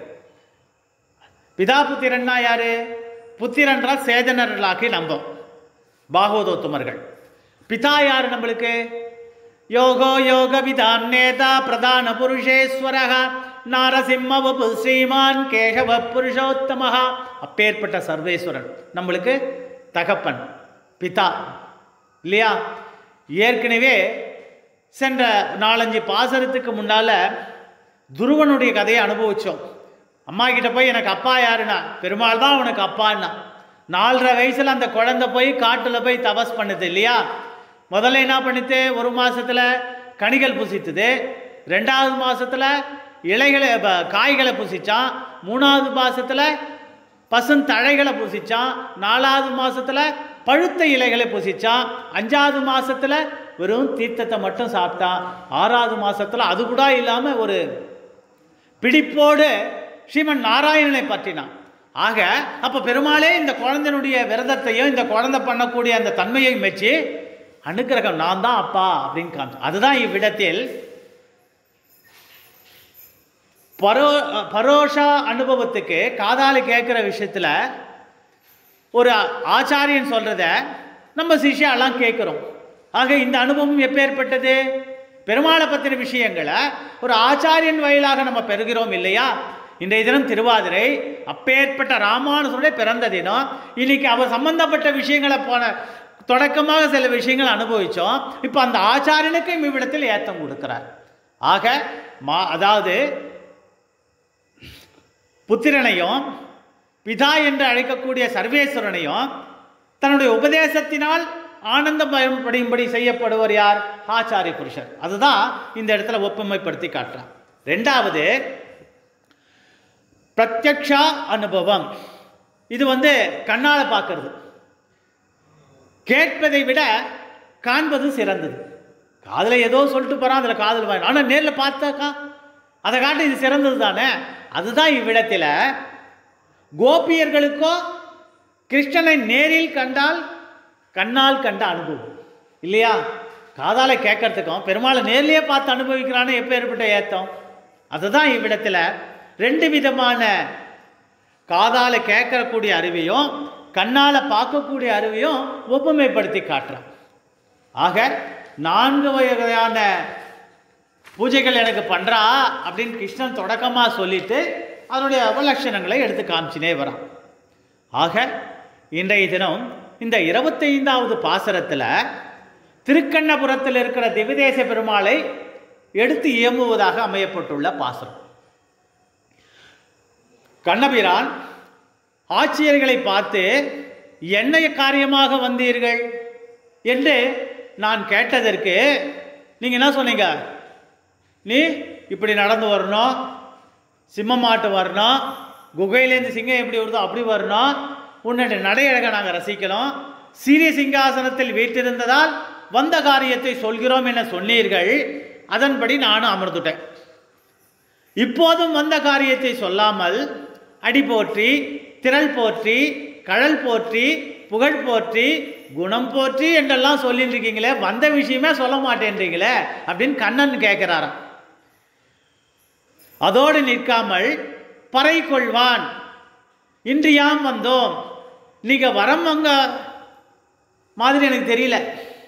பிதா புத்திரன்னா யாரு புத்திரன்றா சேதனர்களாகி நம்பும் பாகவதோத்துமர்கள் பிதா யார் நம்மளுக்கு யோகோ யோக விதான் நேதா பிரதான புருஷேஸ்வரக நாரசிம்ம வபு ஸ்ரீமான் கேசவ புருஷோத்தமஹா அப்பேற்பட்ட சர்வேஸ்வரன் நம்மளுக்கு தகப்பன் பிதா இல்லையா ஏற்கனவே சென்ற நாலஞ்சு பாசரத்துக்கு முன்னால துருவனுடைய கதையை அனுபவிச்சோம் அம்மா கிட்ட போய் எனக்கு அப்பா யாருன்னா பெருமாள் தான் உனக்கு அப்பான்னா நாலரை வயசுல அந்த குழந்தை போய் காட்டுல போய் தபஸ் பண்ணுது இல்லையா முதல்ல என்ன பண்ணுது ஒரு மாசத்துல கனிகள் புசித்துது ரெண்டாவது மாசத்துல இலைகளை ப- காய்களை புசிச்சான் மூணாவது மாசத்துல பசுந்தழைகளை புசிச்சான் நாலாவது மாசத்துல பழுத்த இலைகளை புசிச்சான் அஞ்சாவது மாசத்துல வெறும் தீர்த்தத்தை மட்டும் சாப்பிட்டான் ஆறாவது மாசத்துல அது கூட இல்லாம ஒரு பிடிப்போடு ஸ்ரீமன் நாராயணனை பற்றினான் ஆக அப்ப பெருமாளே இந்த குழந்தையினுடைய விரதத்தையும் இந்த குழந்தை பண்ணக்கூடிய அந்த தன்மையையும் மெச்சு அனுக்கிரகம் நான் தான் அப்பா அப்படின்னு காமிச்சு அதுதான் இவ்விடத்தில் பரோ பரோஷா அனுபவத்துக்கு காதால கேட்குற விஷயத்தில் ஒரு ஆச்சாரியன் சொல்கிறத நம்ம சிஷ்யாலாம் கேட்குறோம் ஆக இந்த அனுபவம் எப்போ ஏற்பட்டது பெருமாளை பற்றின விஷயங்களை ஒரு ஆச்சாரியன் வயலாக நம்ம பெறுகிறோம் இல்லையா இன்றைய தினம் திருவாதிரை அப்பேற்பட்ட ராமானுஜருடைய பிறந்த தினம் இன்னைக்கு அவர் சம்பந்தப்பட்ட விஷயங்களை போன தொடக்கமாக சில விஷயங்களை அனுபவித்தோம் இப்போ அந்த ஆச்சாரியனுக்கு இவ்விடத்தில் ஏத்தம் கொடுக்கிறார் ஆக மா அதாவது புத்திரனையும் பிதா என்று அழைக்கக்கூடிய சர்வேஸ்வரனையும் தன்னுடைய உபதேசத்தினால் ஆனந்தம் பயன்படும்படி செய்யப்படுவர் யார் ஆச்சாரிய புருஷர் அதுதான் இந்த இடத்துல ஒப்புமைப்படுத்தி காட்டுறான் ரெண்டாவது பிரத்யக்ஷா அனுபவம் இது வந்து கண்ணால் பார்க்கறது கேட்பதை விட காண்பது சிறந்தது காதில் ஏதோ சொல்லிட்டு போகிறான் அதில் காதில் வாங்க ஆனால் நேரில் பார்த்தாக்கா அதை காட்டி இது சிறந்தது தானே அதுதான் இவ்விடத்தில் கோபியர்களுக்கோ கிருஷ்ணனை நேரில் கண்டால் கண்ணால் கண்ட அனுபவம் இல்லையா காதால கேட்கறதுக்கும் பெருமாளை நேர்லயே பார்த்து அனுபவிக்கிறான்னு எப்போ ஏற்பட்ட ஏத்தம் அதுதான் இவ்விடத்தில் ரெண்டு விதமான காதால கேட்கக்கூடிய அறிவையும் கண்ணால் பார்க்கக்கூடிய அறிவையும் ஒப்புமைப்படுத்தி காட்டுறான் ஆக நான்கு வகையான பூஜைகள் எனக்கு பண்ணுறா அப்படின்னு கிருஷ்ணன் தொடக்கமாக சொல்லிட்டு அதனுடைய அவலட்சணங்களை எடுத்து காமிச்சினே வரான் ஆக இன்றைய தினம் இந்த இருபத்தைந்தாவது பாசரத்தில் திருக்கண்ணபுரத்தில் இருக்கிற திவிதேச பெருமாளை எடுத்து இயம்புவதாக அமையப்பட்டுள்ள பாசரம் கண்ணபிரான் ஆட்சியர்களை பார்த்து என்ன காரியமாக வந்தீர்கள் என்று நான் கேட்டதற்கு நீங்கள் என்ன சொன்னீங்க நீ இப்படி நடந்து வரணும் சிம்மமாட்டு வரணும் குகையிலேருந்து சிங்கம் எப்படி வருதோ அப்படி வரணும் உன்னுடைய நடையழகை நாங்கள் ரசிக்கலாம் சீரிய சிங்காசனத்தில் வீட்டிருந்ததால் வந்த காரியத்தை சொல்கிறோம் என சொன்னீர்கள் அதன்படி நானும் அமர்ந்துட்டேன் இப்போதும் வந்த காரியத்தை சொல்லாமல் அடி போற்றி திரள் போற்றி கழல் போற்றி புகழ் போற்றி குணம் போற்றி என்றெல்லாம் சொல்லிட்டு இருக்கீங்களே வந்த விஷயமே சொல்ல மாட்டேன்றீங்களே அப்படின்னு கண்ணன் கேட்கிறாராம் அதோடு நிற்காமல் பறை கொள்வான் இன்று யாம் வந்தோம் நீங்க வரம் அங்க மாதிரி எனக்கு தெரியல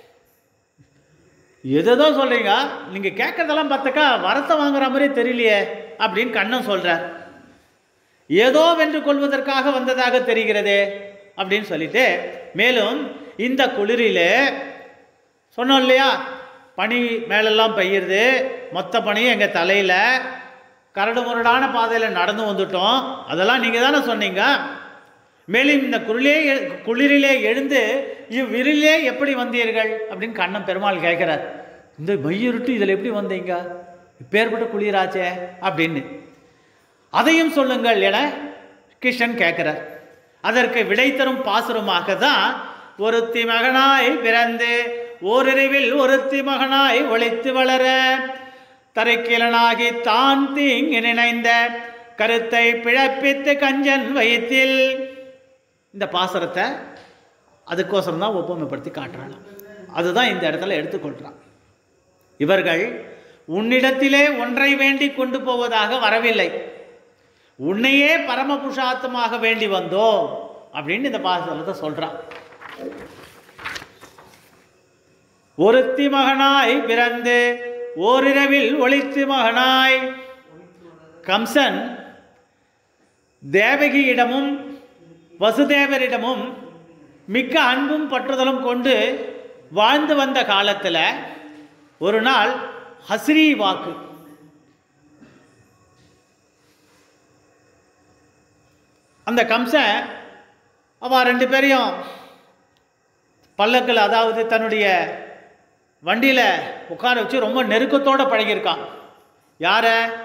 எதோ சொல்றீங்க நீங்க கேட்கறதெல்லாம் பார்த்தாக்கா வரத்தை வாங்குற மாதிரி தெரியலையே அப்படின்னு கண்ணன் சொல்றார் ஏதோ வென்று கொள்வதற்காக வந்ததாக தெரிகிறதே அப்படின்னு சொல்லிட்டு மேலும் இந்த குளிரிலே சொன்னோம் இல்லையா பனி மேலெல்லாம் பெய்யுறது மொத்த பனியும் எங்கள் தலையில் கரடு முரடான பாதையில் நடந்து வந்துட்டோம் அதெல்லாம் நீங்கள் தானே சொன்னீங்க மேலும் இந்த குளிரே எ- குளிரிலே எழுந்து இவ்விரிலே எப்படி வந்தீர்கள் அப்படின்னு கண்ணன் பெருமாள் கேட்குறார் இந்த மையிருட்டு இதில் எப்படி வந்தீங்க இப்பேற்பட்ட குளிராச்சே அப்படின்னு அதையும் சொல்லுங்கள் என கிருஷ்ணன் கேட்கிறார் அதற்கு விடை தரும் பாசுரமாக தான் ஒருத்தி மகனாய் பிறந்து ஓரிரவில் ஒருத்தி மகனாய் ஒளித்து வளர தரைக்கிலனாகி தான் தீங்கு நினைந்த கருத்தை பிழப்பித்து கஞ்சன் வயிற்றில் இந்த பாசுரத்தை அதுக்கோசரம் தான் ஒப்புமைப்படுத்தி காட்டுறாங்க அதுதான் இந்த இடத்துல எடுத்துக்கொள்கிறான் இவர்கள் உன்னிடத்திலே ஒன்றை வேண்டி கொண்டு போவதாக வரவில்லை உன்னையே பரமபுருஷார்த்தமாக வேண்டி வந்தோம் அப்படின்னு இந்த பாசுரத்தை சொல்றான் ஒருத்தி மகனாய் பிறந்து ஓரிரவில் ஒளித்து மகனாய் கம்சன் தேவகியிடமும் வசுதேவரிடமும் மிக்க அன்பும் பற்றுதலும் கொண்டு வாழ்ந்து வந்த காலத்தில் ஒரு நாள் ஹஸ்ரீ வாக்கு அந்த கம்சன் அவ ரெண்டு பேரையும் பல்லக்கில் அதாவது தன்னுடைய வண்டியில் உட்கார வச்சு ரொம்ப நெருக்கத்தோட பழகியிருக்கான் யார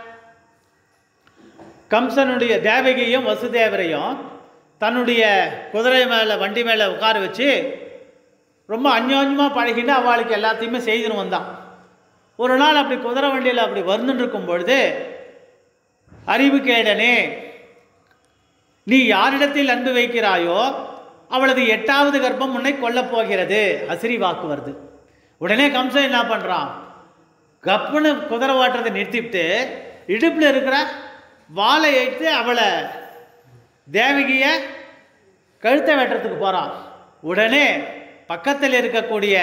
கம்சனுடைய தேவகியும் வசுதேவரையும் தன்னுடைய குதிரை மேலே வண்டி மேலே உட்கார வச்சு ரொம்ப அந்யோன்யமாக பழகிட்டு அவளுக்கு எல்லாத்தையுமே செய்துன்னு வந்தான் ஒரு நாள் அப்படி குதிரை வண்டியில் அப்படி வந்துட்டு இருக்கும் பொழுது அறிவு கேடனே நீ யாரிடத்தில் அன்பு வைக்கிறாயோ அவளது எட்டாவது கர்ப்பம் உன்னை கொல்லப் போகிறது அசிரி வாக்கு வருது உடனே கம்சன் என்ன பண்ணுறான் கப்புன்னு குதிரை ஓட்டுறதை நிறுத்திவிட்டு இடுப்பில் இருக்கிற வாளை எடுத்து அவளை தேவகிய கழுத்தை வெட்டுறதுக்கு போகிறான் உடனே பக்கத்தில் இருக்கக்கூடிய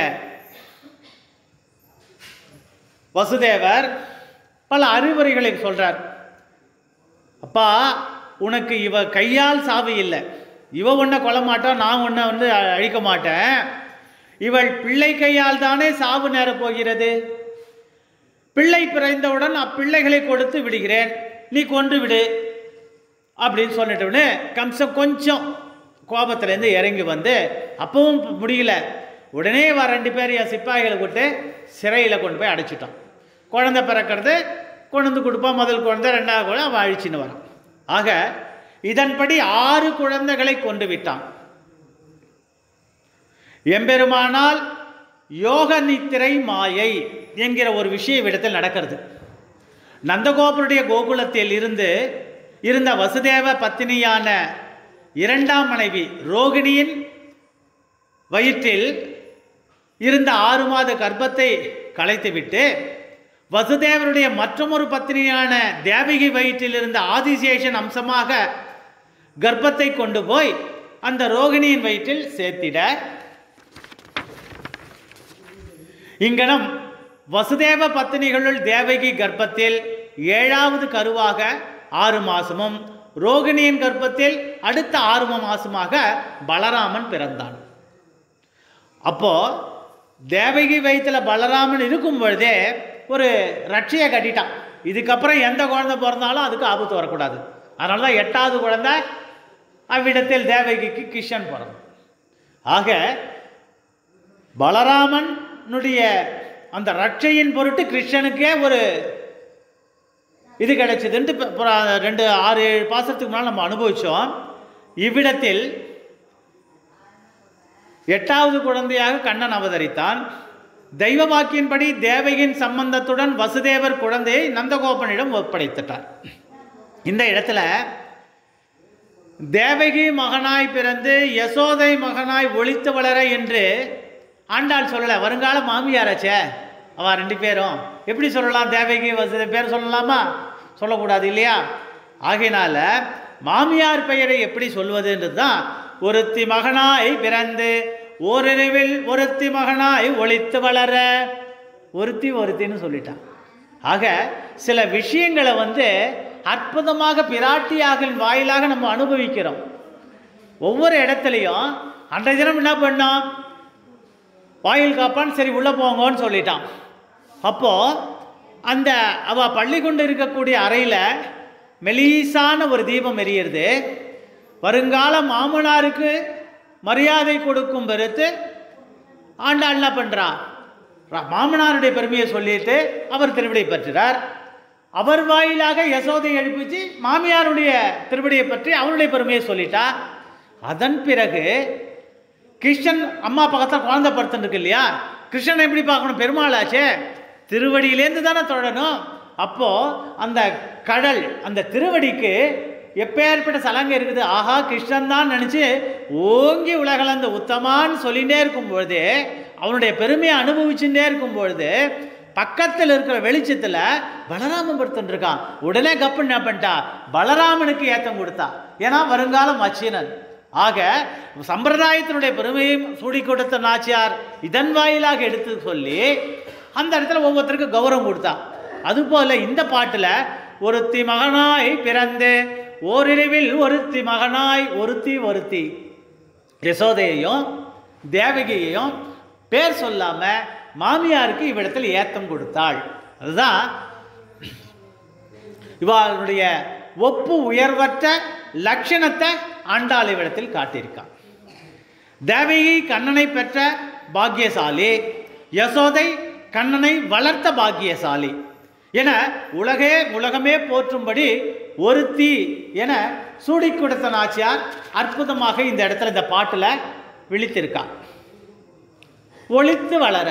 வசுதேவர் பல அறிவுரைகளை சொல்றார் அப்பா உனக்கு இவ கையால் சாவு இல்லை இவ ஒன்றை கொல்ல மாட்டான் நான் ஒன்றை வந்து அ- அழிக்க மாட்டேன் இவள் பிள்ளை கையால் தானே சாவு நேரப் போகிறது பிள்ளை பிறந்தவுடன் அப்பிள்ளைகளை கொடுத்து விடுகிறேன் நீ கொன்று விடு அப்படின்னு சொல்லிட்டோன்னு கம்சன் கொஞ்சம் கோபத்துலேருந்து இறங்கி வந்து அப்பவும் முடியல உடனே வர ரெண்டு பேர் என் சிப்பாய்களை விட்டு சிறையில் கொண்டு போய் அடைச்சிட்டான் குழந்தை பிறக்கிறது கொண்டு வந்து கொடுப்பான் முதல் குழந்தை ரெண்டாவது குழந்தை அவன் அழிச்சின்னு வரான் ஆக இதன்படி ஆறு குழந்தைகளை கொண்டு விட்டான் எம்பெருமானால் யோக நித்திரை மாயை என்கிற ஒரு விஷயம் இடத்தில் நடக்கிறது நந்தகோபருடைய கோகுலத்தில் இருந்து இருந்த வசுதேவ பத்தினியான இரண்டாம் மனைவி ரோகிணியின் வயிற்றில் இருந்த ஆறு மாத கர்ப்பத்தை கலைத்துவிட்டு வசுதேவருடைய மற்றொரு பத்தினியான தேவகி வயிற்றில் இருந்த ஆதிசேஷன் அம்சமாக கர்ப்பத்தை கொண்டு போய் அந்த ரோகிணியின் வயிற்றில் சேர்த்திட இங்கனம் வசுதேவ பத்தினிகளுள் தேவகி கர்ப்பத்தில் ஏழாவது கருவாக ஆறு மாசமும் ரோகிணியின் கர்ப்பத்தில் அடுத்த ஆறு மாசமாக பலராமன் பிறந்தான் அப்போ தேவகி வயிற்றுல பலராமன் இருக்கும் பொழுதே ஒரு ரட்சையை கட்டிட்டான் இதுக்கப்புறம் எந்த குழந்தை பிறந்தாலும் அதுக்கு ஆபத்து வரக்கூடாது அதனால தான் எட்டாவது குழந்தை அவ்விடத்தில் தேவகிக்கு கிருஷ்ணன் பிறந்தான் ஆக பலராமனுடைய அந்த ரட்சையின் பொருட்டு கிருஷ்ணனுக்கே ஒரு இது கிடைச்சதுன்ட்டு இப்ப- அப்புறம் ரெண்டு ஆறு ஏழு பாசத்துக்கு முன்னால் நம்ம அனுபவித்தோம் இவ்விடத்தில் எட்டாவது குழந்தையாக கண்ணன் அவதரித்தான் தெய்வ வாக்கின்படி தேவகியின் சம்பந்தத்துடன் வசுதேவர் குழந்தையை நந்தகோபனிடம் ஒப்படைத்துட்டார் இந்த இடத்துல தேவகி மகனாய் பிறந்து யசோதை மகனாய் ஒளித்து வளர என்று ஆண்டாள் சொல்லலை வருங்கால மாமியாராச்சே அவ ரெண்டு பேரும் எப்படி சொல்லலாம் தேவகி வசதி பேர் சொல்லலாமா சொல்லக்கூடாது இல்லையா ஆகையினால மாமியார் பெயரை எப்படி சொல்வதுன்றது தான் ஒருத்தி மகனாய் பிறந்து ஓரிரவில் ஒருத்தி மகனாய் ஒளித்து வளர ஒருத்தி ஒருத்தின்னு சொல்லிட்டான் ஆக சில விஷயங்களை வந்து அற்புதமாக பிராட்டியாகின் வாயிலாக நம்ம அனுபவிக்கிறோம் ஒவ்வொரு இடத்துலையும் அன்றைய தினம் என்ன பண்ணோம் வாயில் காப்பான் சரி உள்ளே போங்கன்னு சொல்லிட்டான் அப்போது அந்த அவ பள்ளி கொண்டு இருக்கக்கூடிய அறையில் மெலீசான ஒரு தீபம் எரியுறது வருங்கால மாமனாருக்கு மரியாதை கொடுக்கும் பெருத்து ஆண்டாள் என்ன பண்ணுறா மாமனாருடைய பெருமையை சொல்லிட்டு அவர் திருவிடை பெற்றுறார் அவர் வாயிலாக யசோதை எழுப்பிச்சு மாமியாருடைய திருவடியை பற்றி அவருடைய பெருமையை சொல்லிட்டா அதன் பிறகு கிருஷ்ணன் அம்மா பக்கத்தில் குழந்தை படுத்துன்னு இருக்கு இல்லையா கிருஷ்ணனை எப்படி பார்க்கணும் பெருமாளாச்சே திருவடியிலேருந்து தானே தொடரணும் அப்போ அந்த கடல் அந்த திருவடிக்கு எப்பேற்பட்ட சலங்கை இருக்குது ஆஹா கிருஷ்ணன் தான் நினச்சி ஓங்கி உலகளந்த உத்தமான்னு சொல்லிகிட்டே இருக்கும் பொழுது அவனுடைய பெருமையை அனுபவிச்சுட்டே இருக்கும் பொழுது பக்கத்தில் இருக்கிற வெளிச்சத்தில் பலராமன் படுத்துட்டு இருக்கான் உடனே கப்பு என்ன பண்ணிட்டா பலராமனுக்கு ஏத்தம் கொடுத்தா ஏன்னா வருங்காலம் அச்சினன் ஆக சம்பிரதாயத்தினுடைய பெருமையும் சூடி கொடுத்த நாச்சியார் இதன் வாயிலாக எடுத்து சொல்லி அந்த இடத்துல ஒவ்வொருத்தருக்கும் கௌரவம் கொடுத்தா அதுபோல இந்த பாட்டில் ஒருத்தி மகனாய் பிறந்து ஓரிரவில் ஒருத்தி மகனாய் ஒருத்தி ஒருத்தி யசோதையையும் தேவகியையும் பேர் சொல்லாம மாமியாருக்கு இவ்விடத்தில் ஏத்தம் கொடுத்தாள் அதுதான் இவளுடைய ஒப்பு உயர்வற்ற லட்சணத்தை ஆண்டாள் இவ்விடத்தில் காட்டியிருக்கான் தேவகி கண்ணனை பெற்ற பாக்கியசாலி யசோதை கண்ணனை வளர்த்த பாக்கியசாலி என உலகே உலகமே போற்றும்படி ஒருத்தி என சூடி கொடுத்த நாச்சியார் அற்புதமாக இந்த இடத்துல இந்த பாட்டில் விழித்திருக்கா ஒளித்து வளர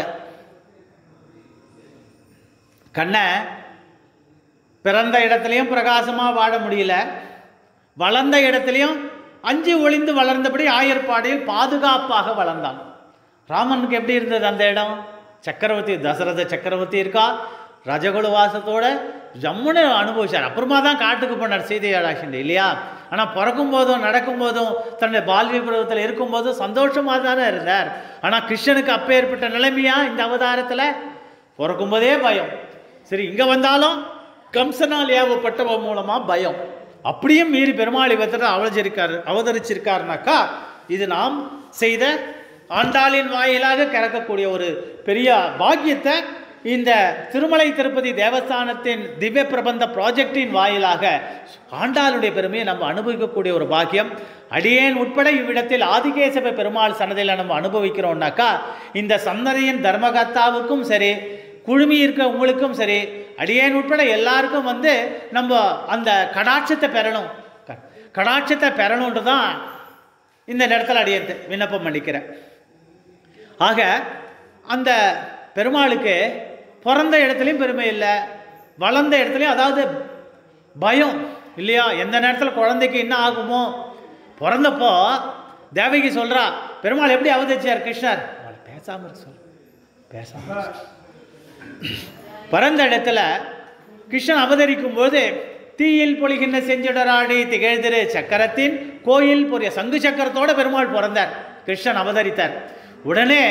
கண்ணை பிறந்த இடத்துலையும் பிரகாசமாக வாழ முடியல வளர்ந்த இடத்துலையும் அஞ்சு ஒளிந்து வளர்ந்தபடி ஆயர்பாடியில் பாதுகாப்பாக வளர்ந்தான் ராமனுக்கு எப்படி இருந்தது அந்த இடம் சக்கரவர்த்தி தசரத சக்கரவர்த்தி இருக்கா ரஜகுல வாசத்தோட ஜம்முன்னு அனுபவிச்சார் அப்புறமா தான் காட்டுக்கு போனார் சீதையாடாஷன் இல்லையா ஆனால் பிறக்கும் போதும் நடக்கும் போதும் தன்னுடைய பால்ய பருவத்தில் இருக்கும்போதும் சந்தோஷமாக தானே இருந்தார் ஆனால் கிருஷ்ணனுக்கு அப்போ ஏற்பட்ட நிலைமையா இந்த அவதாரத்தில் பிறக்கும்போதே பயம் சரி இங்கே வந்தாலும் கம்சனால் ஏவப்பட்டவன் மூலமாக பயம் அப்படியும் மீறி பெருமாள் இவத்தில் அவதரிச்சிருக்காரு அவதரிச்சிருக்காருனாக்கா இது நாம் செய்த ஆண்டாளின் வாயிலாக கறக்கக்கூடிய ஒரு பெரிய பாக்கியத்தை இந்த திருமலை திருப்பதி தேவஸ்தானத்தின் திவ்ய பிரபந்த ப்ராஜெக்டின் வாயிலாக ஆண்டாளுடைய பெருமையை நம்ம அனுபவிக்கக்கூடிய ஒரு பாக்கியம் அடியேன் உட்பட இவ்விடத்தில் ஆதிகேசவ பெருமாள் சன்னதியில் நம்ம அனுபவிக்கிறோம்னாக்கா இந்த சந்ததியின் தர்மகர்த்தாவுக்கும் சரி குழுமி இருக்க உங்களுக்கும் சரி அடியேன் உட்பட எல்லாருக்கும் வந்து நம்ம அந்த கடாட்சத்தை பெறணும் க- கடாட்சத்தை பெறணுன்ட்டு தான் இந்த நேரத்தில் அடியேன் விண்ணப்பம் பண்ணிக்கிறேன் ஆக அந்த பெருமாளுக்கு பிறந்த இடத்துலையும் பெருமை இல்லை வளர்ந்த இடத்துலையும் அதாவது பயம் இல்லையா எந்த நேரத்தில் குழந்தைக்கு என்ன ஆகுமோ பிறந்தப்போ தேவகி சொல்றா பெருமாள் எப்படி அவதரிச்சார் கிருஷ்ணர் அவளை பேசாம இருக்க சொல்லு பேசாம இருக்க சொல்லு. பிறந்த இடத்துல கிருஷ்ணன் அவதரிக்கும் போது தீயில் பொழிகின்ற செஞ்சடராடி திகழ்திரு சக்கரத்தின் கோயில் பொரிய சங்கு சக்கரத்தோட பெருமாள் பிறந்தார் கிருஷ்ணன் அவதரித்தார் உடனே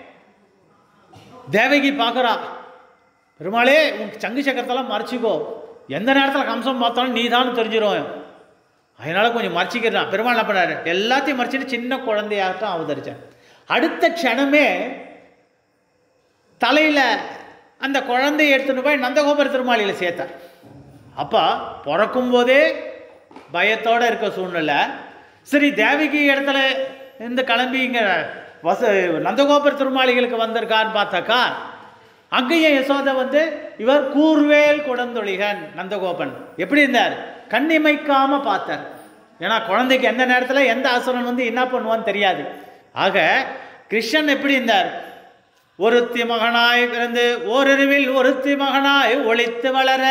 தேவகி பார்க்குறா பெருமாளே உன் சங்கு சக்கரத்தெல்லாம் மறைச்சிக்கோ எந்த நேரத்தில் கம்சம் பார்த்தாலும் நீ தான் தெரிஞ்சிரும் அதனால கொஞ்சம் மறைச்சிக்கிறான் பெருமாள் என்ன பண்ணாரு எல்லாத்தையும் மறைச்சிட்டு சின்ன குழந்தையாகத்தான் அவதரிச்சான் அடுத்த க்ஷணமே தலையில் அந்த குழந்தையை எடுத்துட்டு போய் நந்தகோபுர திருமாளியில் சேர்த்தார் அப்போ பிறக்கும் போதே பயத்தோடு இருக்க சூழ்நிலை சரி தேவகி இடத்துல இருந்து கிளம்பி இங்கே வச நந்தகோபுர திருமாளிகளுக்கு வந்திருக்கான்னு பார்த்தாக்கா அங்கேயும் யசோதை வந்து இவர் கூர்வேல் குடந்தொழிகன் நந்தகோபன் எப்படி இருந்தார் கண்ணிமைக்காம பார்த்தார் ஏன்னா குழந்தைக்கு எந்த நேரத்தில் எந்த அசுரன் வந்து என்ன பண்ணுவான்னு தெரியாது ஆக கிருஷ்ணன் எப்படி இருந்தார் ஒருத்தி மகனாய் பிறந்து ஓரிருவில் ஒருத்தி மகனாய் ஒளித்து வளர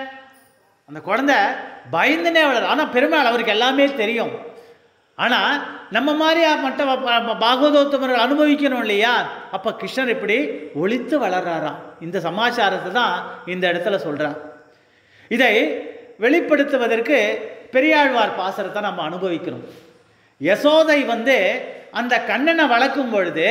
அந்த குழந்தை பயந்துனே வளர ஆனால் பெருமாள் அவருக்கு எல்லாமே தெரியும் ஆனால் நம்ம மாதிரி மற்ற ப- ப- பாகவதோத்தமர்கள் அனுபவிக்கணும் இல்லையா அப்போ கிருஷ்ணர் இப்படி ஒளித்து வளர்றாராம் இந்த சமாச்சாரத்தை தான் இந்த இடத்துல சொல்கிறார் இதை வெளிப்படுத்துவதற்கு பெரியாழ்வார் பாசரத்தை நம்ம அனுபவிக்கிறோம் யசோதை வந்து அந்த கண்ணனை வளர்க்கும் பொழுது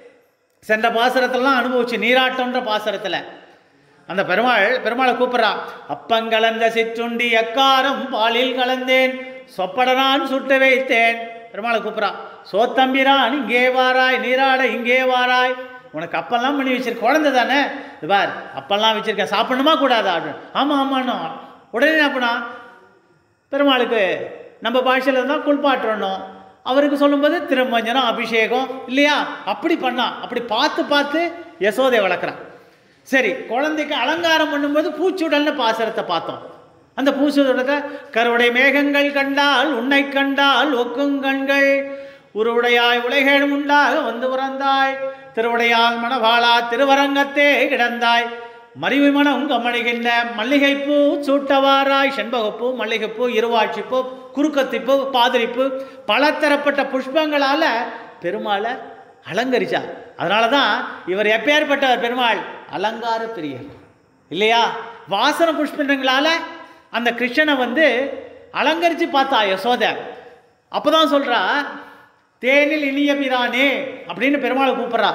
சென்ற பாசரத்திலலாம் அனுபவிச்சு நீராட்டம்ன்ற பாசரத்தில் அந்த பெருமாள் பெருமாளை கூப்பிட்றா அப்பங்கலந்த சிற்றுண்டி எக்காரம் பாலில் கலந்தேன் சொப்படனான் சுட்டு வைத்தேன் பெருமாளை கூப்பிட்றா சோத்தம்பிரான் இங்கே வாராய் நீராட இங்கே வாராய் உனக்கு அப்பெல்லாம் பண்ணி வச்சிருக்க குழந்தை தானே இது பார் அப்பெல்லாம் வச்சிருக்கேன் சாப்பிடணுமா கூடாதா அப்படின்னு ஆமாம் ஆமாண்ணா உடனே என்ன பண்ணா பெருமாளுக்கு நம்ம பாஷையில் தான் குளிப்பாட்டணும் அவருக்கு சொல்லும்போது திருமஞ்சனம் அபிஷேகம் இல்லையா அப்படி பண்ணா அப்படி பார்த்து பார்த்து யசோதை வளர்க்குறான் சரி குழந்தைக்கு அலங்காரம் பண்ணும்போது பூச்சுடல்னு பாசரத்தை பார்த்தோம் அந்த பூச்சுடத்தை கருவுடை மேகங்கள் கண்டால் உன்னை கண்டால் ஒக்கும் கண்கள் உருவுடையாய் உலகேழும் உண்டாக வந்து பிறந்தாய் திருவுடையால் மணவாளா திருவரங்கத்தே கிடந்தாய் மறிவு மனம் கமணிகின்ற மல்லிகைப்பூ சூட்டவாராய் செண்பகப்பூ மல்லிகைப்பூ இருவாட்சிப்பூ குறுக்கத்திப்பூ பாதிரிப்பூ பலதரப்பட்ட புஷ்பங்களால் பெருமாளை அலங்கரிச்சா அதனால தான் இவர் எப்பேற்பட்டவர் பெருமாள் அலங்கார பிரியர் இல்லையா வாசன புஷ்பங்களால் அந்த கிருஷ்ணனை வந்து அலங்கரித்து பார்த்தா யசோதை அப்போ தான் சொல்கிறா தேனில் இனிய பிரானே அப்படின்னு பெருமாளை கூப்பிட்றா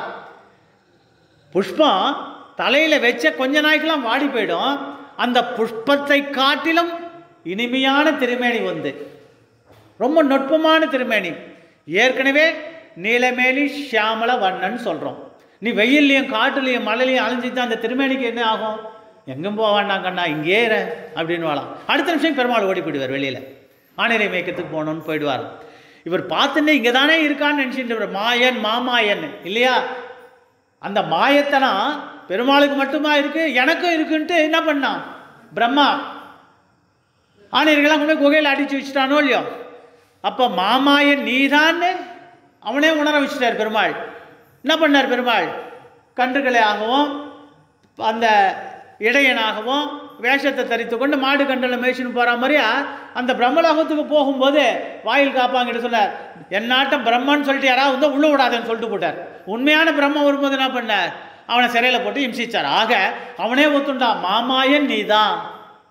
புஷ்பம் தலையில் வச்ச கொஞ்ச நாய்க்கெல்லாம் வாடி போயிடும் அந்த புஷ்பத்தை காட்டிலும் இனிமையான திருமேனி வந்து ரொம்ப நுட்பமான திருமேனி ஏற்கனவே நீலமேலி ஷியாமல வண்ணன் சொல்கிறோம் நீ வெயில்லையும் காட்டுலையும் மழையிலையும் அலைஞ்சிட்டு அந்த திருமேனிக்கு என்ன ஆகும் எங்கும் போக வேண்டாம் கண்ணா இங்கே இரு அப்படின்னு வாழலாம் அடுத்த நிமிஷம் பெருமாள் ஓடி போயிடுவார் வெளியில் ஆணிரை மேய்க்கத்துக்கு போகணும்னு போயிடுவார் இவர் பார்த்துன்னு இங்கே தானே இருக்கான்னு நினச்சிட்டு இவர் மாயன் மாமாயன் இல்லையா அந்த மாயத்தனம் பெருமாளுக்கு மட்டுமா இருக்கு எனக்கும் இருக்குன்ட்டு என்ன பண்ணான் பிரம்மா ஆணையர்கள்லாம் கொண்டு போய் குகையில் அடிச்சு வச்சுட்டானோ இல்லையோ அப்போ மாமாயன் நீதான்னு அவனே உணர வச்சுட்டார் பெருமாள் என்ன பண்ணார் பெருமாள் கன்றுகளை ஆகவும் அந்த இடையனாகவும் வேஷத்தை தரித்து கொண்டு மாடு கண்டல மேய்ச்சின்னு போகிற மாதிரியா அந்த பிரம்மலோகத்துக்கு போகும்போது வாயில் காப்பாங்கிட்ட சொன்னார் என்னாட்டம் பிரம்மன்னு சொல்லிட்டு யாராவது வந்து உள்ள விடாதேன்னு சொல்லிட்டு போட்டார் உண்மையான பிரம்ம வரும்போது என்ன பண்ணார் அவனை சிறையில் போட்டு இம்சிச்சார் ஆக அவனே ஒத்துண்டான் மாமாயன் நீதான்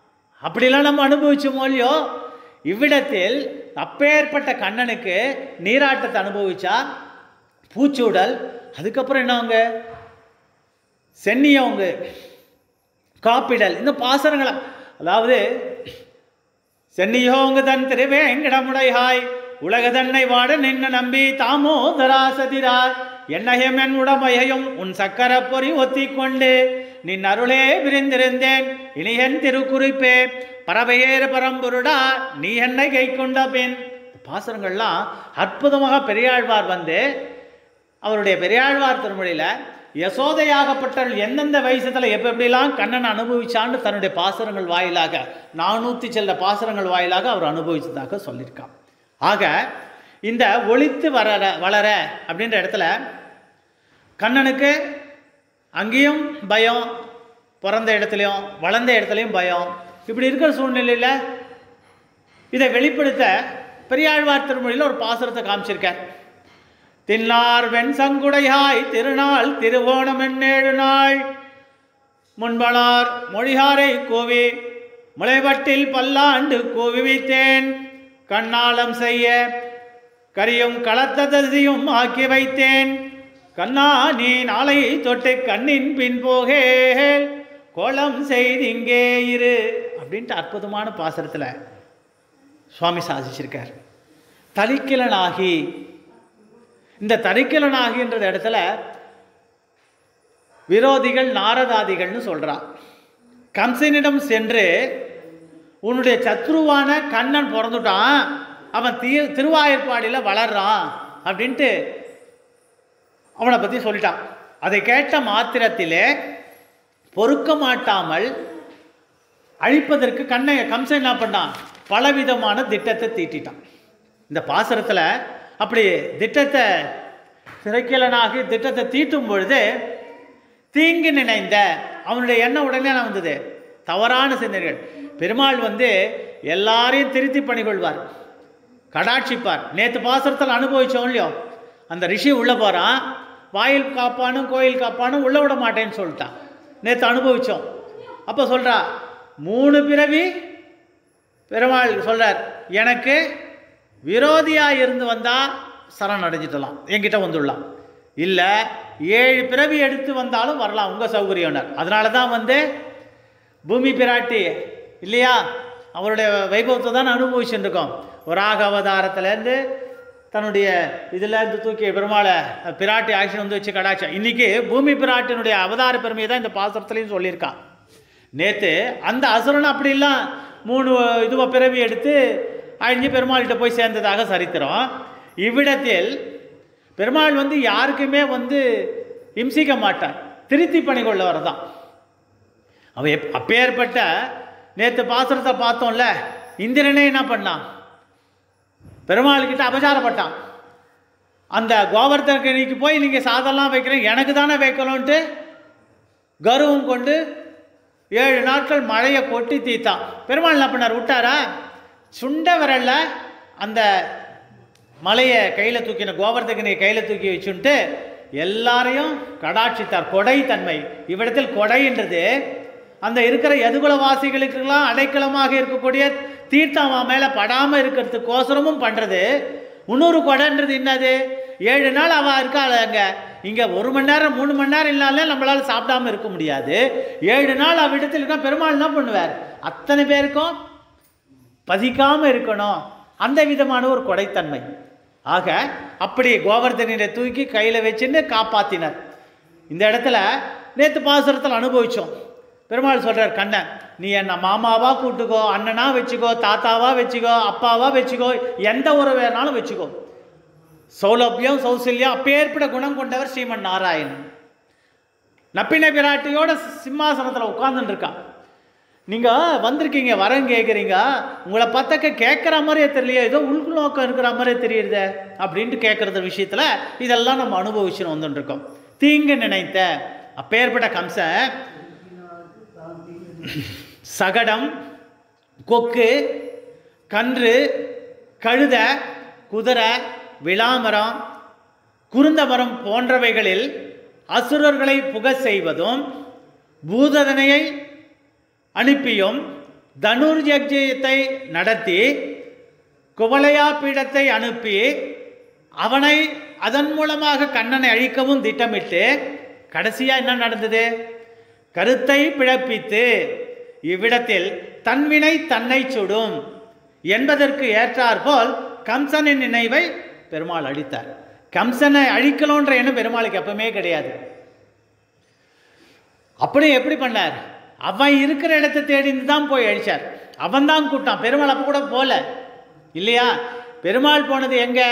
அப்படிலாம் நம்ம அனுபவிச்சோமோ இல்லையோ இவ்விடத்தில் அப்பேற்பட்ட கண்ணனுக்கு நீராட்டத்தை அனுபவிச்சா பூச்சூடல் அதுக்கப்புறம் என்ன அவங்க சென்னியவங்க காப்பிடல் இந்த பாசனங்களை அதாவது சென்னியோங்க தன் திருவேங்கடமுடையாய் உலக தன்னை வாட நின்ன நம்பி தாமோ தராசதிராய் என்னையம் என் உடமையையும் உன் சக்கர பொறி ஒத்திக் கொண்டு நின் அருளே விரிந்திருந்தேன் இனி என் திருக்குறிப்பே பறவையேறு பரம்பொருடா நீ என்னை கை கொண்ட பின் பாசனங்கள்லாம் அற்புதமாக பெரியாழ்வார் வந்து அவருடைய பெரியாழ்வார் திருமொழியில் யசோதையாகப்பட்டவள் எந்தெந்த வயசத்தில் எப்போ எப்படிலாம் கண்ணன் அனுபவிச்சான்னு தன்னுடைய பாசுரங்கள் வாயிலாக நானூற்றி செல்ல பாசுரங்கள் வாயிலாக அவர் அனுபவிச்சதாக சொல்லியிருக்கான் ஆக இந்த ஒளித்து வளர வளர அப்படின்ற இடத்துல கண்ணனுக்கு அங்கேயும் பயம் பிறந்த இடத்துலையும் வளர்ந்த இடத்துலையும் பயம் இப்படி இருக்கிற சூழ்நிலையில் இதை வெளிப்படுத்த பெரியாழ்வார் திருமொழியில் ஒரு பாசுரத்தை காமிச்சிருக்கார் தின்னார் வெண் சங்குடையாய் திருநாள் திருவோணம் என்னேழு நாள் முன்பனார் மொழியாரை கோவி முளைவட்டில் பல்லாண்டு கோவி வைத்தேன் கண்ணாலம் செய்ய கரியும் களத்ததையும் ஆக்கி வைத்தேன் கண்ணா நீ நாளை தொட்டு கண்ணின் பின் போகேல் கோலம் செய்திங்கே இரு அப்படின்ட்டு அற்புதமான பாசுரத்தில் சுவாமி சாதிச்சிருக்கார் தலிக்கிலனாகி இந்த தரிக்கலனாகின்ற இடத்துல விரோதிகள் நாரதாதிகள்னு சொல்றான் கம்சனிடம் சென்று உன்னுடைய சத்ருவான கண்ணன் பிறந்துட்டான் அவன் தீ திருவாயற்பாடியில் வளர்றான் அப்படின்ட்டு அவனை பற்றி சொல்லிட்டான் அதை கேட்ட மாத்திரத்திலே பொறுக்க மாட்டாமல் அழிப்பதற்கு கண்ணை கம்சன் என்ன பண்ணான் பலவிதமான திட்டத்தை தீட்டிட்டான் இந்த பாசுரத்தில் அப்படி திட்டத்தை சிறைக்கலனாகி திட்டத்தை தீட்டும் பொழுது தீங்கு நினைந்த அவனுடைய எண்ணம் உடனே என்ன வந்தது தவறான சிந்தனைகள் பெருமாள் வந்து எல்லாரையும் திருத்தி பண்ணிக்கொள்வார் கடாட்சிப்பார் நேற்று பாசுரத்தில் அனுபவிச்சோம் இல்லையோ அந்த ரிஷி உள்ளே போகிறான் வாயில் காப்பானும் கோயில் காப்பானும் உள்ளே விட மாட்டேன்னு சொல்லிட்டான் நேற்று அனுபவித்தோம் அப்போ சொல்கிறா மூணு பிறவி பெருமாள் சொல்கிறார் எனக்கு விரோதியாக இருந்து வந்தால் சரண் அடைஞ்சிட்டலாம் என்கிட்ட வந்துடலாம் இல்லை ஏழு பிறவி எடுத்து வந்தாலும் வரலாம் உங்கள் சௌகரியம்னார் அதனால தான் வந்து பூமி பிராட்டி இல்லையா அவருடைய வைபவத்தை தான் அனுபவிச்சுட்டு இருக்கோம் வராக அவதாரத்துலேருந்து தன்னுடைய இதில் இருந்து தூக்கி பெருமாளை பிராட்டி ஆக்ஷன் வந்து வச்சு கடாச்சம் இன்றைக்கி பூமி பிராட்டினுடைய அவதார பெருமையை தான் இந்த பாசுரத்துலையும் சொல்லியிருக்கான் நேற்று அந்த அசுரன் அப்படிலாம் மூணு இதுவை பிறவி எடுத்து அழிஞ்சு பெருமாள்கிட்ட போய் சேர்ந்ததாக சரித்திரம் இவ்விடத்தில் பெருமாள் வந்து யாருக்குமே வந்து இம்சிக்க மாட்டார் திருத்தி பணி கொள்ள வரதான் அவன் எப் அப்பேற்பட்ட நேற்று பாசுரத்தை பார்த்தோம்ல இந்திரனே என்ன பண்ணான் பெருமாள்கிட்ட அபசாரப்பட்டான் அந்த கோவர்தனிக்கு போய் நீங்கள் சாதம்லாம் வைக்கிறேன் எனக்கு தானே வைக்கணும்ன்ட்டு கர்வம் கொண்டு ஏழு நாட்கள் மழையை கொட்டி தீத்தான் பெருமாள் என்ன பண்ணார் விட்டாரா சுண்ட விரல்ல அந்த மலையை கையில் தூக்கின கோவர்தகனை கையில் தூக்கி வச்சுன்ட்டு எல்லாரையும் கடாட்சித்தார் கொடை தன்மை இவ்விடத்தில் கொடைன்றது அந்த இருக்கிற எதுகுலவாசிகளுக்கெல்லாம் அடைக்கலமாக இருக்கக்கூடிய தீர்த்தம் அவன் மேலே படாமல் இருக்கிறதுக்கோசரமும் பண்ணுறது இன்னொரு கொடைன்றது என்னது ஏழு நாள் அவள் இருக்காள் அங்கே இங்கே ஒரு மணி நேரம் மூணு மணி நேரம் இல்லாலே நம்மளால் சாப்பிடாம இருக்க முடியாது ஏழு நாள் அவ்விடத்தில் இருக்கா பெருமாள் என்ன பண்ணுவார் அத்தனை பேருக்கும் பதிக்காமல் இருக்கணும் அந்த விதமான ஒரு கொடைத்தன்மை ஆக அப்படி கோவர்தனினை தூக்கி கையில் வச்சுன்னு காப்பாற்றினர் இந்த இடத்துல நேற்று பாசுரத்தில் அனுபவித்தோம் பெருமாள் சொல்கிறார் கண்ணன் நீ என்ன மாமாவா கூட்டுக்கோ அண்ணனா வச்சுக்கோ தாத்தாவா வச்சுக்கோ அப்பாவா வச்சுக்கோ எந்த ஒரு வேணாலும் வச்சுக்கோ சௌலபியம் சௌசல்யம் அப்பேற்பட குணம் கொண்டவர் ஸ்ரீமன் நாராயணன் நப்பின பிராட்டியோட சிம்மாசனத்தில் உட்கார்ந்துட்டு இருக்கான் நீங்கள் வந்திருக்கீங்க வரம் கேட்குறீங்க உங்களை பார்த்தாக்க கேட்குற மாதிரியே தெரியலையே ஏதோ உள்நோக்கம் இருக்கிற மாதிரியே தெரியுது அப்படின்ட்டு கேட்குறது விஷயத்தில் இதெல்லாம் நம்ம அனுபவிச்சுன்னு வந்துட்டுருக்கோம் தீங்கு நினைத்த அப்பேற்பட்ட கம்சன் சகடம் கொக்கு கன்று கழுத குதிரை விளாமரம் குருந்தமரம் போன்றவைகளில் அசுரர்களை புக செய்வதும் பூததனையை அனுப்பியும் தனுர் யஜ்யத்தை நடத்தி குவலையா பீடத்தை அனுப்பி அவனை அதன் மூலமாக கண்ணனை அழிக்கவும் திட்டமிட்டு கடைசியா என்ன நடந்தது கருத்தை பிழப்பித்து இவ்விடத்தில் தன்வினை தன்னை சுடும் என்பதற்கு ஏற்றாற்போல் கம்சனின் நினைவை பெருமாள் அழித்தார் கம்சனை அழிக்கணுன்ற எண்ணம் பெருமாளுக்கு எப்பவுமே கிடையாது அப்படி எப்படி பண்ணார் அவன் இருக்கிற இடத்தை தேடிந்து தான் போய் அழிச்சார் அவன் தான் கூட்டான் பெருமாள் அப்போ கூட போல இல்லையா பெருமாள் போனது எங்க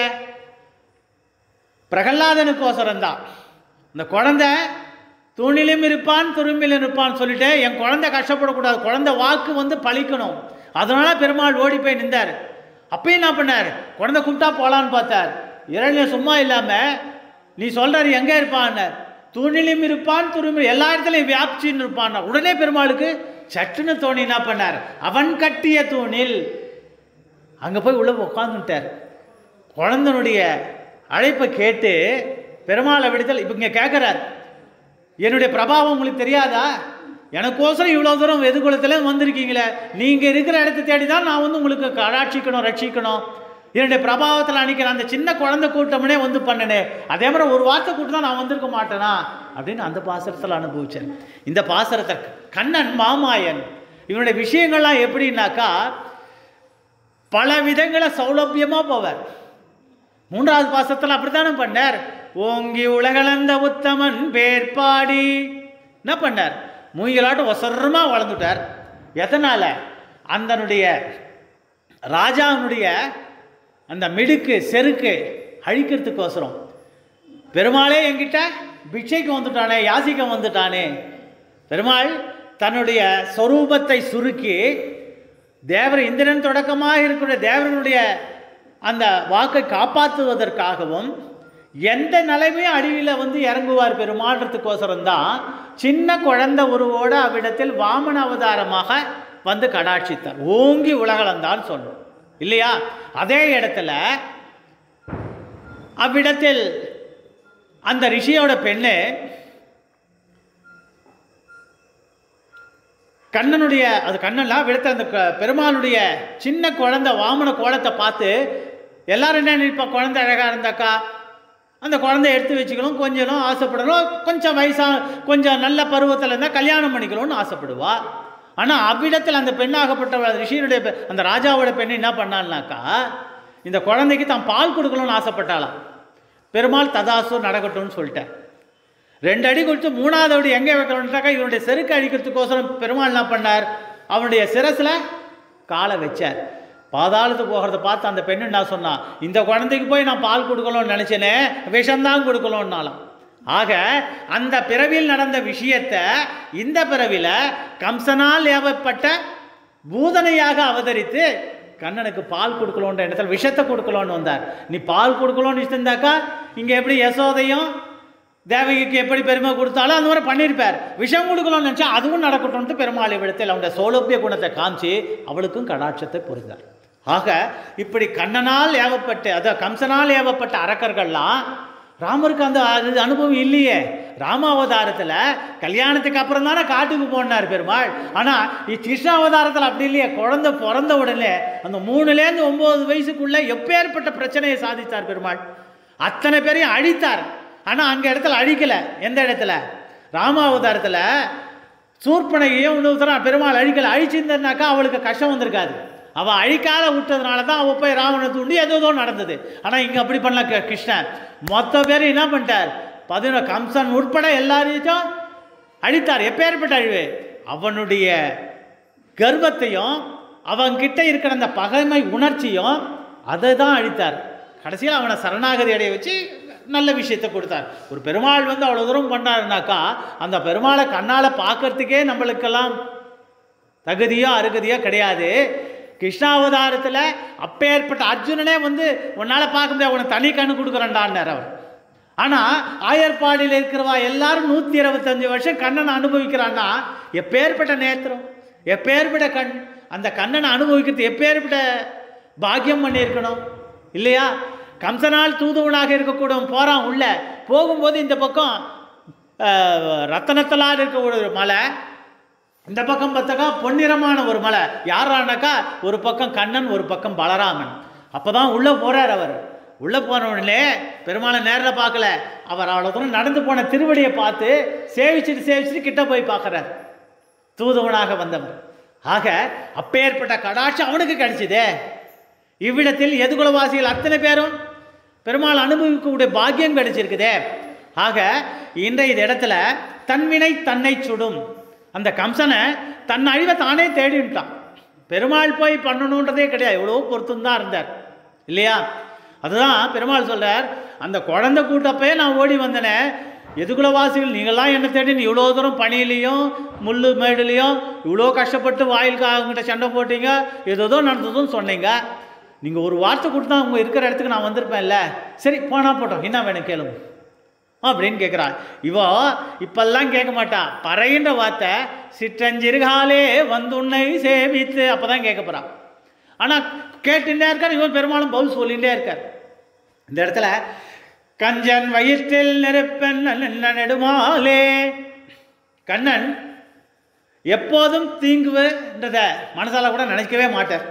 பிரகலாதனுக்கோசரம் தான் இந்த குழந்தை தூணிலும் இருப்பான் துரும்பிலும் இருப்பான் சொல்லிட்டு என் குழந்தை கஷ்டப்படக்கூடாது குழந்தை வாக்கு வந்து பழிக்கணும் அதனால பெருமாள் ஓடி போய் நின்றார் அப்பயும் என்ன பண்ணார் குழந்தை கூப்பிட்டா போலான்னு பார்த்தார் இரண்டு சும்மா இல்லாம நீ சொல்றாரு எங்க இருப்பான்னார் தூணிலும் இருப்பான் துரும்பி எல்லா இடத்துலையும் வியாபிச்சின்னு இருப்பான் உடனே பெருமாளுக்கு சட்டுன்னு தோணி என்ன பண்ணார் அவன் கட்டிய தூணில் அங்கே போய் உள்ள உட்காந்துட்டார் குழந்தனுடைய அழைப்பை கேட்டு பெருமாளை விடுதல் இப்போ இங்கே கேட்குறார் என்னுடைய பிரபாவம் உங்களுக்கு தெரியாதா எனக்கோசரம் இவ்வளோ தூரம் எதிர்குலத்தில் வந்திருக்கீங்களே நீங்கள் இருக்கிற இடத்த தேடி தான் நான் வந்து உங்களுக்கு கடாட்சிக்கணும் ரட்சிக்கணும் என்னுடைய பிரபாவத்தில் அன்னைக்கு நான் அந்த சின்ன குழந்தை கூட்டம்னே வந்து பண்ணினேன் அதே மாதிரி ஒரு வார்த்தை கூட்டம் தான் நான் வந்திருக்க மாட்டேனா அப்படின்னு அந்த பாசரத்தில் அனுபவிச்சேன் இந்த பாசரத்தை கண்ணன் மாமாயன் இவனுடைய விஷயங்கள்லாம் எப்படின்னாக்கா பல விதங்களை சௌலபியமாக போவார் மூன்றாவது பாசத்தில் அப்படித்தானே பண்ணார் ஓங்கி உலகளந்த உத்தமன் பேர்பாடி என்ன பண்ணார் மூங்கிலாட்டம் ஒசரமா வளர்ந்துட்டார் எதனால அந்தனுடைய ராஜாவினுடைய அந்த மிடுக்கு செருக்கு அழிக்கிறதுக்கோசரம் பெருமாளே என்கிட்ட பிச்சைக்கு வந்துட்டானே யாசிக்க வந்துட்டானே பெருமாள் தன்னுடைய சொரூபத்தை சுருக்கி தேவர் இந்திரன் தொடக்கமாக இருக்கிற தேவர்களுடைய அந்த வாக்கை காப்பாற்றுவதற்காகவும் எந்த நிலைமையும் அடிவில் வந்து இறங்குவார் பெருமாள்றதுக்கோசரம் தான் சின்ன குழந்தை உருவோடு அவ்விடத்தில் வாமன அவதாரமாக வந்து கடாட்சித்தார் ஓங்கி உலகளந்தான் சொன்னோம் இல்லையா அதே இடத்துல அவ்விடத்தில் அந்த ரிஷியோட பெண்ணு கண்ணனுடைய அது கண்ணன்லாம் விடத்த அந்த க- பெருமாளுடைய சின்ன குழந்தை வாமன கோலத்தை பார்த்து எல்லாரும் என்ன நினைப்பா குழந்தை அழகாக இருந்தாக்கா அந்த குழந்தைய எடுத்து வச்சுக்கணும் கொஞ்சம் ஆசைப்படணும் கொஞ்சம் வயசா கொஞ்சம் நல்ல பருவத்தில் இருந்தால் கல்யாணம் பண்ணிக்கணும்னு ஆசைப்படுவா ஆனால் அவ்விடத்தில் அந்த பெண்ணாகப்பட்ட ரிஷியனுடைய பெ- அந்த ராஜாவோட பெண் என்ன பண்ணாள்னாக்கா இந்த குழந்தைக்கு தான் பால் கொடுக்கணும்னு ஆசைப்பட்டாளாம் பெருமாள் ததாசு நடக்கட்டும்னு சொல்லிட்டேன் ரெண்டு அடி கொடுத்து மூணாவது அடி எங்கே வைக்கணும்னாக்கா இவனுடைய செருக்கு அழிக்கிறதுக்கோசரம் பெருமாள் என்ன பண்ணார் அவனுடைய சிரசில் காலை வச்சார் பாதாளத்துக்கு போகிறத பார்த்து அந்த பெண்ணு என்ன சொன்னா இந்த குழந்தைக்கு போய் நான் பால் கொடுக்கணும்னு நினச்சேனே விஷம்தான் கொடுக்கணும்னாலாம் ஆக அந்த பிறவியில் நடந்த விஷயத்தை இந்த பிறவியில் கம்சனால் ஏவப்பட்ட பூதனையாக அவதரித்து கண்ணனுக்கு பால் கொடுக்கலோன்ற இடத்துல விஷத்தை கொடுக்கலோன்னு வந்தார் நீ பால் கொடுக்கலோன்னு இருந்தாக்கா இங்கே எப்படி யசோதையும் தேவகிக்கு எப்படி பெருமை கொடுத்தாலும் அந்த மாதிரி பண்ணியிருப்பார் விஷம் கொடுக்கணும்னு நினச்சா அதுவும் நடக்கட்டும்ட்டு பெருமாள் விடத்தில் அவனுடைய சௌலபிய குணத்தை காமிச்சு அவளுக்கும் கடாட்சத்தை புரிந்தார் ஆக இப்படி கண்ணனால் ஏவப்பட்டு அதான் கம்சனால் ஏவப்பட்ட அரக்கர்கள்லாம் ராமருக்கு அந்த அது அனுபவம் இல்லையே ராமாவதாரத்தில் கல்யாணத்துக்கு அப்புறம் தானே காட்டுக்கு போனார் பெருமாள் ஆனால் கிருஷ்ணாவதாரத்தில் அப்படி இல்லையே குழந்தை பிறந்த உடனே அந்த மூணுலேருந்து ஒம்பது வயசுக்குள்ளே எப்பேற்பட்ட பிரச்சனையை சாதித்தார் பெருமாள் அத்தனை பேரையும் அழித்தார் ஆனால் அங்கே இடத்துல அழிக்கலை எந்த இடத்துல ராமாவதாரத்தில் சூர்பனையையும் இன்னொரு தரம் பெருமாள் அழிக்கலை அழிச்சிருந்தனாக்கா அவளுக்கு கஷ்டம் வந்திருக்காது அவள் அழிக்காத விட்டதுனால தான் அவள் போய் ராவணை தூண்டி ஏதோ ஏதோ நடந்தது ஆனால் இங்கே அப்படி பண்ணல கி- கிருஷ்ணன் மொத்த பேரும் என்ன பண்ணிட்டார் பதினொன்று கம்சன் உட்பட எல்லாரையும் அழித்தார் எப்பேற்பட்ட அழிவு அவனுடைய கர்வத்தையும் அவன்கிட்ட இருக்கிற அந்த பகைமை உணர்ச்சியும் அதை தான் அழித்தார் கடைசியில் அவனை சரணாகதி அடைய வச்சு நல்ல விஷயத்தை கொடுத்தார் ஒரு பெருமாள் வந்து அவ்வளோ தூரம் பண்ணாருனாக்கா அந்த பெருமாளை கண்ணால் பார்க்கறதுக்கே நம்மளுக்கெல்லாம் தகுதியோ அருகதியோ கிடையாது கிருஷ்ணாவதாரத்தில் அப்பேற்பட்ட அர்ஜுனனே வந்து உன்னால் பார்க்க முடியாது உனக்கு தனி கண்ணு கொடுக்குறேன்டான்னார் அவர் ஆனால் ஆயர்பாடியில் இருக்கிறவா எல்லாரும் நூற்றி இருபத்தஞ்சு வருஷம் கண்ணனை அனுபவிக்கிறான்னா எப்பேற்பட்ட நேத்திரம் எப்பேற்பட்ட கண் அந்த கண்ணனை அனுபவிக்கிறது எப்பேற்பட்ட பாக்கியம் பண்ணியிருக்கணும் இல்லையா கம்சனால் தூதுவனாக இருக்கக்கூடும் போகிறான் உள்ள போகும்போது இந்த பக்கம் அஹ், ரத்தனத்தலாக இருக்க ஒரு மலை இந்த பக்கம் பார்த்தாக்கா பொன்னிறமான ஒரு மலை யாரானாக்கா ஒரு பக்கம் கண்ணன் ஒரு பக்கம் பலராமன் அப்பதான் உள்ள போறார் அவர் உள்ள போன உடனே பெருமாளை நேரில் பார்க்கல அவர் அவ்வளோ தூரம் நடந்து போன திருவடியை பார்த்து சேவிச்சுட்டு சேவிச்சுட்டு கிட்ட போய் பார்க்கறார் தூதுவனாக வந்தவர் ஆக அப்பேற்பட்ட கடாட்சம் அவனுக்கு கிடைச்சதே இவ்விடத்தில் எதுகுலவாசிகள் அத்தனை பேரும் பெருமாள் அனுபவிக்கக்கூடிய பாக்கியம் கிடைச்சிருக்குதே ஆக இன்றைய இந்த இடத்துல தன்வினை தன்னை சுடும் அந்த கம்சனை தன் அழிவை தானே தேடிட்டான் பெருமாள் போய் பண்ணணுன்றதே கிடையாது எவ்வளோ பொருத்தம் தான் இருந்தார் இல்லையா அதுதான் பெருமாள் சொல்றார் அந்த குழந்தை கூட்டப்பே நான் ஓடி வந்தனே எதுகுலவாசிகள் நீங்களாம் என்ன தேடி நீ இவ்வளோ தூரம் பனியிலையும் முள்ளு மேடுலையும் இவ்வளோ கஷ்டப்பட்டு வாயிலுக்கு அவங்ககிட்ட சண்டை போட்டீங்க ஏதோ நடந்ததுன்னு சொன்னீங்க நீங்கள் ஒரு வார்த்தை கொடுத்தா அவங்க இருக்கிற இடத்துக்கு நான் வந்திருப்பேன்ல சரி போனா போட்டோம் என்ன வேணும் கேளுங்க அப்படின்னு கேட்குறான் இவோ இப்பெல்லாம் கேட்க மாட்டா பறையின்ற வார்த்தை சிற்றஞ்சிறுகாலே வந்து உன்னை சேவித்து அப்போ தான் கேட்க போகிறான் ஆனால் கேட்டுட்டே இருக்கார் இவன் பெரும்பாலும் பவுல் சொல்லிகிட்டே இருக்கார் இந்த இடத்துல கஞ்சன் வயிற்றில் நெருப்பன் நின்ன நெடுமாலே கண்ணன் எப்போதும் தீங்குவன்றத மனசால கூட நினைக்கவே மாட்டார்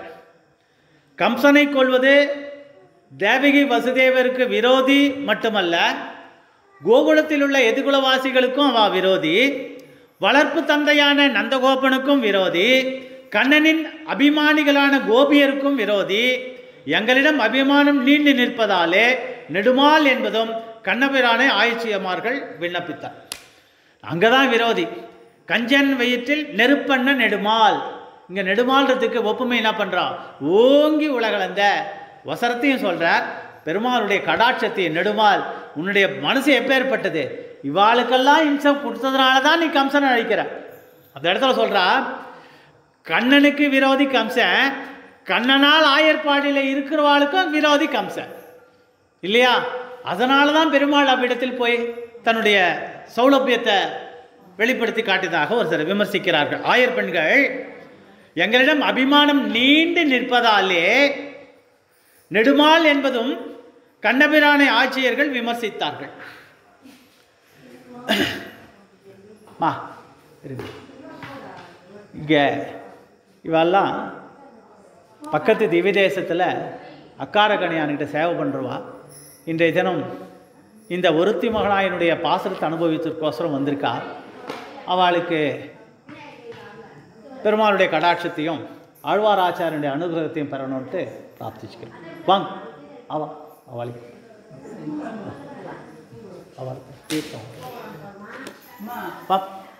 கம்சனை கொள்வது தேவகி வசுதேவருக்கு விரோதி மட்டுமல்ல கோகுலத்தில் உள்ள எதிர்குலவாசிகளுக்கும் அவ விரோதி வளர்ப்பு தந்தையான நந்தகோபனுக்கும் விரோதி கண்ணனின் அபிமானிகளான கோபியருக்கும் விரோதி எங்களிடம் அபிமானம் நீண்டு நிற்பதாலே நெடுமால் என்பதும் கண்ணபிரானை ஆய்ச்சியமார்கள் விண்ணப்பித்தார் அங்கதான் விரோதி கஞ்சன் வயிற்றில் நெருப்பண்ண நெடுமால் இங்க நெடுமால்றதுக்கு ஒப்புமை என்ன பண்றா ஓங்கி உலகளந்த வசரத்தையும் சொல்றார் பெருமாளுடைய கடாட்சத்தையும் நெடுமால் உன்னுடைய மனசு எப்பேற்பட்டது இவாளுக்கெல்லாம் இம்சம் கொடுத்ததுனால தான் நீ கம்சனை அழிக்கிற அந்த இடத்துல சொல்றா கண்ணனுக்கு விரோதி கம்சன் கண்ணனால் ஆயர்பாடியில் இருக்கிறவாளுக்கும் விரோதி கம்சன் இல்லையா அதனால தான் பெருமாள் அவ்விடத்தில் போய் தன்னுடைய சௌலபியத்தை வெளிப்படுத்தி காட்டியதாக ஒரு சிலர் விமர்சிக்கிறார்கள் ஆயர் பெண்கள் எங்களிடம் அபிமானம் நீண்டு நிற்பதாலே நெடுமால் என்பதும் கண்ணபிரானை ஆட்சியர்கள் விமர்சித்தார்கள் மா இருங்க இங்கே இவெல்லாம் பக்கத்து திவ்ய தேசத்தில் அக்காரகணியான்கிட்ட சேவை பண்ணுறவா இன்றைய தினம் இந்த ஒருத்தி மகளாயினுடைய பாசனத்தை அனுபவித்ததுக்கோசரம் வந்திருக்கா அவளுக்கு பெருமாளுடைய கடாட்சத்தையும் ஆழ்வார் ஆச்சாரியனுடைய அனுகிரகத்தையும் பெறணும்ட்டு பிரார்த்திச்சுக்கிறேன் வாங்க அவா அவளுக்கு அவளுக்கு தீர்த்தம் வா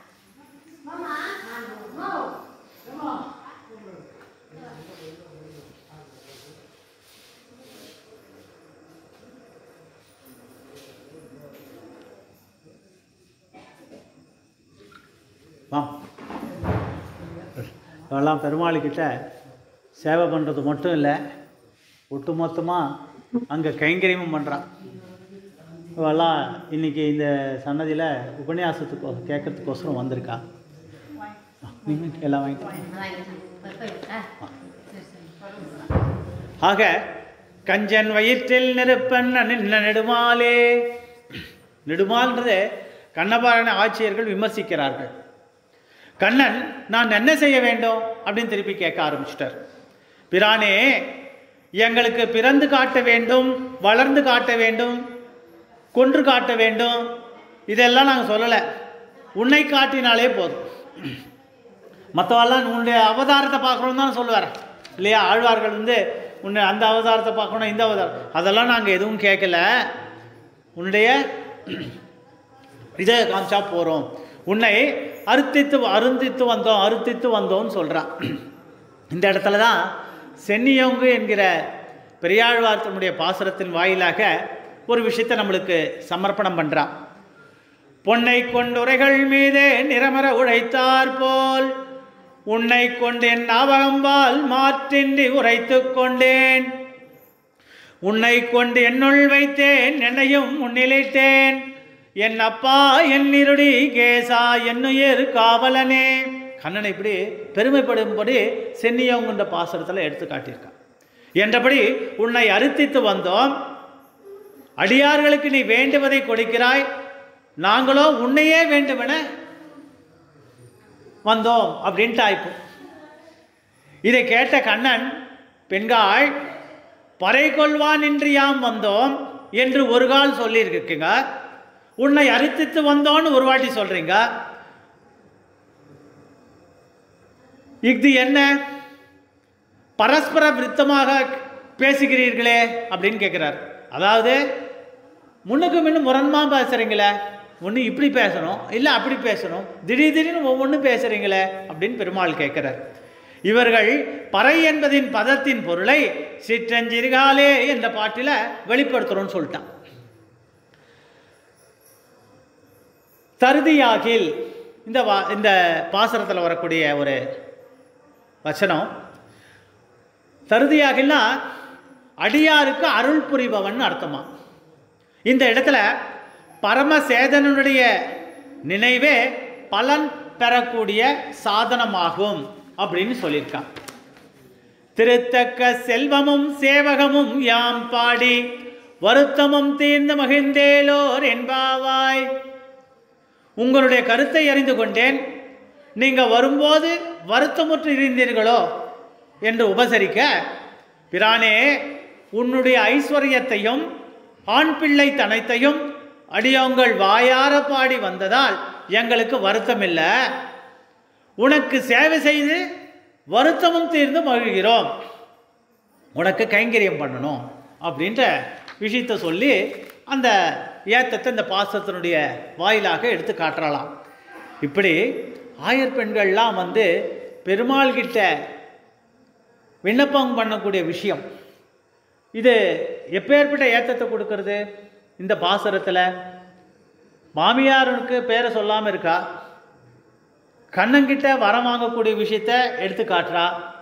வா இவெல்லாம் பெருமாளுக்கிட்ட சேவை பண்ணுறது மட்டும் இல்லை ஒட்டுமொத்தமாக அங்கே கைங்கரியமும் பண்ணுறான் இவெல்லாம் இன்னைக்கு இந்த சன்னதியில் உபன்யாசத்துக்கு கேட்கறதுக்கோசரம் வந்திருக்கா நீங்கள் எல்லாம் வாங்கிட்டு ஆக கஞ்சன் வயிற்றில் நெருப்பன் நின்ன நெடுமாலே நெடுமால்ன்றதை கண்ணபாரண ஆட்சியர்கள் விமர்சிக்கிறார்கள் கண்ணன் நான் என்ன செய்ய வேண்டும் அப்படின்னு திருப்பி கேட்க ஆரம்பிச்சிட்டார் பிரானே எங்களுக்கு பிறந்து காட்ட வேண்டும் வளர்ந்து காட்ட வேண்டும் கொன்று காட்ட வேண்டும் இதெல்லாம் நாங்கள் சொல்லலை உன்னை காட்டினாலே போதும் மற்றவெல்லாம் உன்னுடைய அவதாரத்தை பார்க்கணும்னு தான் சொல்லுவார் இல்லையா ஆழ்வார்கள் வந்து உன்னை அந்த அவதாரத்தை பார்க்கணும் இந்த அவதாரம் அதெல்லாம் நாங்கள் எதுவும் கேட்கல உன்னுடைய இதை காமிச்சா போகிறோம் உன்னை அறுத்தித்து அருந்தித்து வந்தோம் அறுத்தித்து வந்தோம்னு சொல்கிறான் இந்த இடத்துல தான் சென்னியொங்கு என்கிற பெரியாழ்வார் தன்னுடைய பாசுரத்தின் வாயிலாக ஒரு விஷயத்தை நம்மளுக்கு சமர்ப்பணம் பண்ணுறான் பொன்னை கொண்டுரைகள் மீதே நிறமர உழைத்தார் போல் உன்னை கொண்டு என் ஞாபகம்பால் மாற்றின்றி உரைத்துக் கொண்டேன் உன்னை கொண்டு என்னுள் வைத்தேன் என்னையும் முன்னிலைத்தேன் என் அப்பா என் இருடி கேசா என்னுயிர் காவலனே கண்ணனை இப்படி பெருமைப்படும்படி சென்னியவங்குன்ற பாசுரத்தில் எடுத்து காட்டியிருக்கான் என்றபடி உன்னை அறுத்தித்து வந்தோம் அடியார்களுக்கு நீ வேண்டுவதை கொடுக்கிறாய் நாங்களோ உன்னையே வேண்டுமென வந்தோம் அப்படின்ட்டு ஆயிப்போம் இதை கேட்ட கண்ணன் பெண்காள் பறை கொள்வான் என்று யாம் வந்தோம் என்று ஒரு கால் சொல்லியிருக்குங்க உன்னை அரித்தித்து வந்தோன்னு ஒரு வாட்டி சொல்றீங்க இது என்ன பரஸ்பர விருத்தமாக பேசுகிறீர்களே அப்படின்னு கேட்குறார் அதாவது முன்னுக்கு முன்னும் முரண்மா பேசுகிறீங்களே ஒன்று இப்படி பேசணும் இல்லை அப்படி பேசணும் திடீர் திடீர்னு ஒவ்வொன்றும் பேசுகிறீங்களே அப்படின்னு பெருமாள் கேட்குறார் இவர்கள் பறை என்பதின் பதத்தின் பொருளை சிற்றஞ்சிறுகாலே என்ற பாட்டில் வெளிப்படுத்துகிறோன்னு சொல்லிட்டான் தருதியாகில் இந்த வா இந்த பாசுரத்தில் வரக்கூடிய ஒரு வச்சனம் தருதியாகில்னா அடியாருக்கு அருள் புரிபவன் அர்த்தமா இந்த இடத்துல பரமசேதனுடைய நினைவே பலன் பெறக்கூடிய சாதனமாகும் அப்படின்னு சொல்லியிருக்கான் திருத்தக்க செல்வமும் சேவகமும் யாம் பாடி வருத்தமும் தீர்ந்து மகிழ்ந்தேலோர் என்பாவாய் உங்களுடைய கருத்தை அறிந்து கொண்டேன் நீங்கள் வரும்போது வருத்தமுற்று இருந்தீர்களோ என்று உபசரிக்க பிரானே உன்னுடைய ஐஸ்வர்யத்தையும் ஆண் பிள்ளை தனத்தையும் அடியோங்கள் வாயார பாடி வந்ததால் எங்களுக்கு வருத்தம் இல்லை உனக்கு சேவை செய்து வருத்தமும் தீர்ந்து மகிழ்கிறோம் உனக்கு கைங்கரியம் பண்ணணும் அப்படின்ற விஷயத்தை சொல்லி அந்த ஏத்தத்தை இந்த பாசத்தினுடைய வாயிலாக எடுத்து காட்டுறலாம் இப்படி ஆயர் பெண்கள்லாம் வந்து பெருமாள் கிட்ட விண்ணப்பம் பண்ணக்கூடிய விஷயம் இது எப்பேற்பட்ட ஏத்தத்தை கொடுக்கறது இந்த பாசுரத்தில் மாமியாருக்கு பேரை சொல்லாமல் இருக்கா கண்ணங்கிட்ட வரம் வாங்கக்கூடிய விஷயத்த எடுத்து காட்டுறா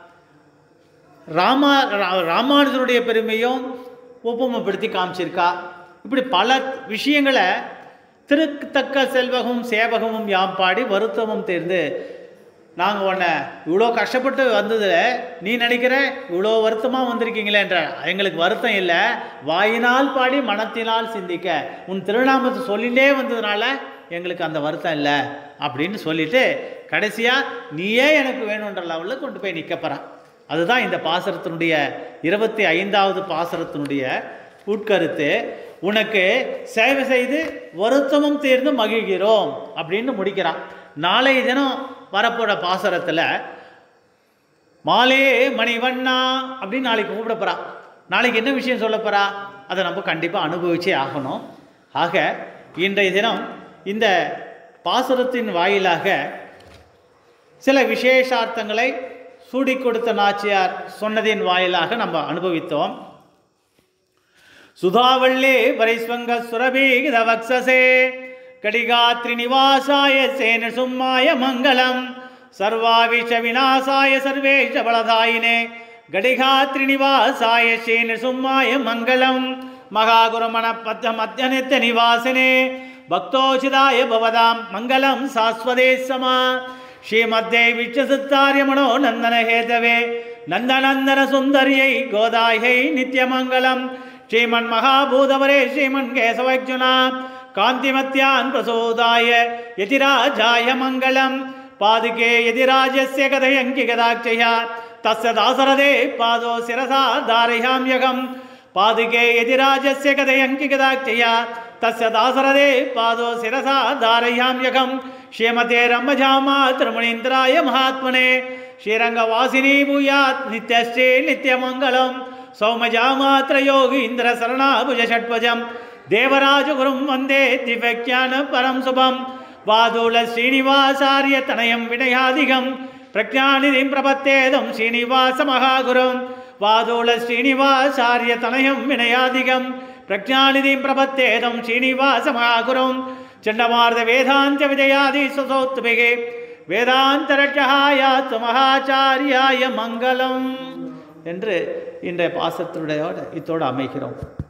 ராமா ரா- ராமானுஜருடைய பெருமையும் ஒப்புமைப்படுத்தி காமிச்சிருக்கா இப்படி பல விஷயங்களை திருத்தக்க செல்வகமும் சேவகமும் யாம் பாடி வருத்தமும் தேர்ந்து நாங்கள் உன்னை இவ்வளோ கஷ்டப்பட்டு வந்தது நீ நினைக்கிற இவ்வளோ வருத்தமாக வந்திருக்கீங்களேன்ற எங்களுக்கு வருத்தம் இல்லை வாயினால் பாடி மனத்தினால் சிந்திக்க உன் திருநாமத்தை சொல்லிலே வந்ததுனால எங்களுக்கு அந்த வருத்தம் இல்லை அப்படின்னு சொல்லிட்டு கடைசியாக நீயே எனக்கு வேணுன்ற லெவலில் கொண்டு போய் நிற்கப்பறான் அதுதான் இந்த பாசுரத்தினுடைய இருபத்தி ஐந்தாவது பாசுரத்தினுடைய உட்கருத்து உனக்கு சேவை செய்து வருத்தமும் தீர்ந்து மகிழ்கிறோம் அப்படின்னு முடிக்கிறான் நாளைய தினம் வரப்போகிற பாசுரத்தில் மாலே மணிவண்ணா அப்படின்னு நாளைக்கு கூப்பிட போறா நாளைக்கு என்ன விஷயம் சொல்ல போறா அதை நம்ம கண்டிப்பாக அனுபவிச்சே ஆகணும் ஆக இன்றைய தினம் இந்த பாசுரத்தின் வாயிலாக சில விசேஷார்த்தங்களை சூடி கொடுத்த நாச்சியார் சொன்னதின் வாயிலாக நம்ம அனுபவித்தோம் சுதாவள்ளே வரைஸ்வங்க சுரபீகித வக்ஸசே கடிகாத்ரி நிவாசாய சேன சும்மாய மங்களம் சர்வாவிஷ விநாசாய சர்வேஷ பலதாயினே கடிகாத்ரி நிவாசாய சேன சும்மாய மங்களம் மகாகுருமண பத்த மத்தியனித்த நிவாசனே பக்தோச்சிதாய பவதாம் மங்களம் சாஸ்வதே சமா ஸ்ரீமத்தே விச்சசித்தாரியமனோ நந்தன ஹேதவே நந்தநந்தன சுந்தரியை கோதாயை நித்யமங்கலம் ஸ்ரீமன் மகாபூதவரே ஸ்ரீமன் கேசவர்ஜுனா காந்திமத்யான் பிரசோதாய யதிராஜாய மங்களம் பாதுகே யதிராஜஸ்ய கதையங்கி கதாட்சயா தஸ்ய தாசரதே பாதோ சிரசா தாரயாம்யகம் பாதுகே யதிராஜஸ்ய கதையங்கி கதாட்சயா தஸ்ய தாசரதே பாதோ சிரசா தாரயாம்யகம் ஸ்ரீமதே ரம்மஜாமா திருமணீந்திராய மகாத்மனே ஸ்ரீரங்கவாசினி பூயாத் நித்யஸ்ரீ நித்யமங்கலம் சௌமஜாமாத்திர யோகீந்திர சரணாபுஜ ஷட்பஜம் தேவராஜகுரும் வந்தே திவ்யக்ஞான பரம் சுபம் வாதூல ஸ்ரீனிவாசாரிய தனயம் வினயாதிகம் பிரஜாநிதிம் பிரபத்தேதம் ஸ்ரீனிவாச மகாகுரும் வாதூல ஸ்ரீனிவாசாரிய தனயம் வினயாதிகம் பிரஜாநிதிம் பிரபத்தேதம் ஸ்ரீனிவாச மகாகுரும் ಚಂಡಮಾರ್ದ ವೇದಾಂತ ವಿಜಯಾದಿ ಸುಸೌತ್ಮಿಗೆ ವೇದಾಂತரட்சகாயாத்து மகாச்சாரியாய மங்களம் என்று இன்றைய பாசத்தினுடைய இத்தோடு அமைக்கிறோம்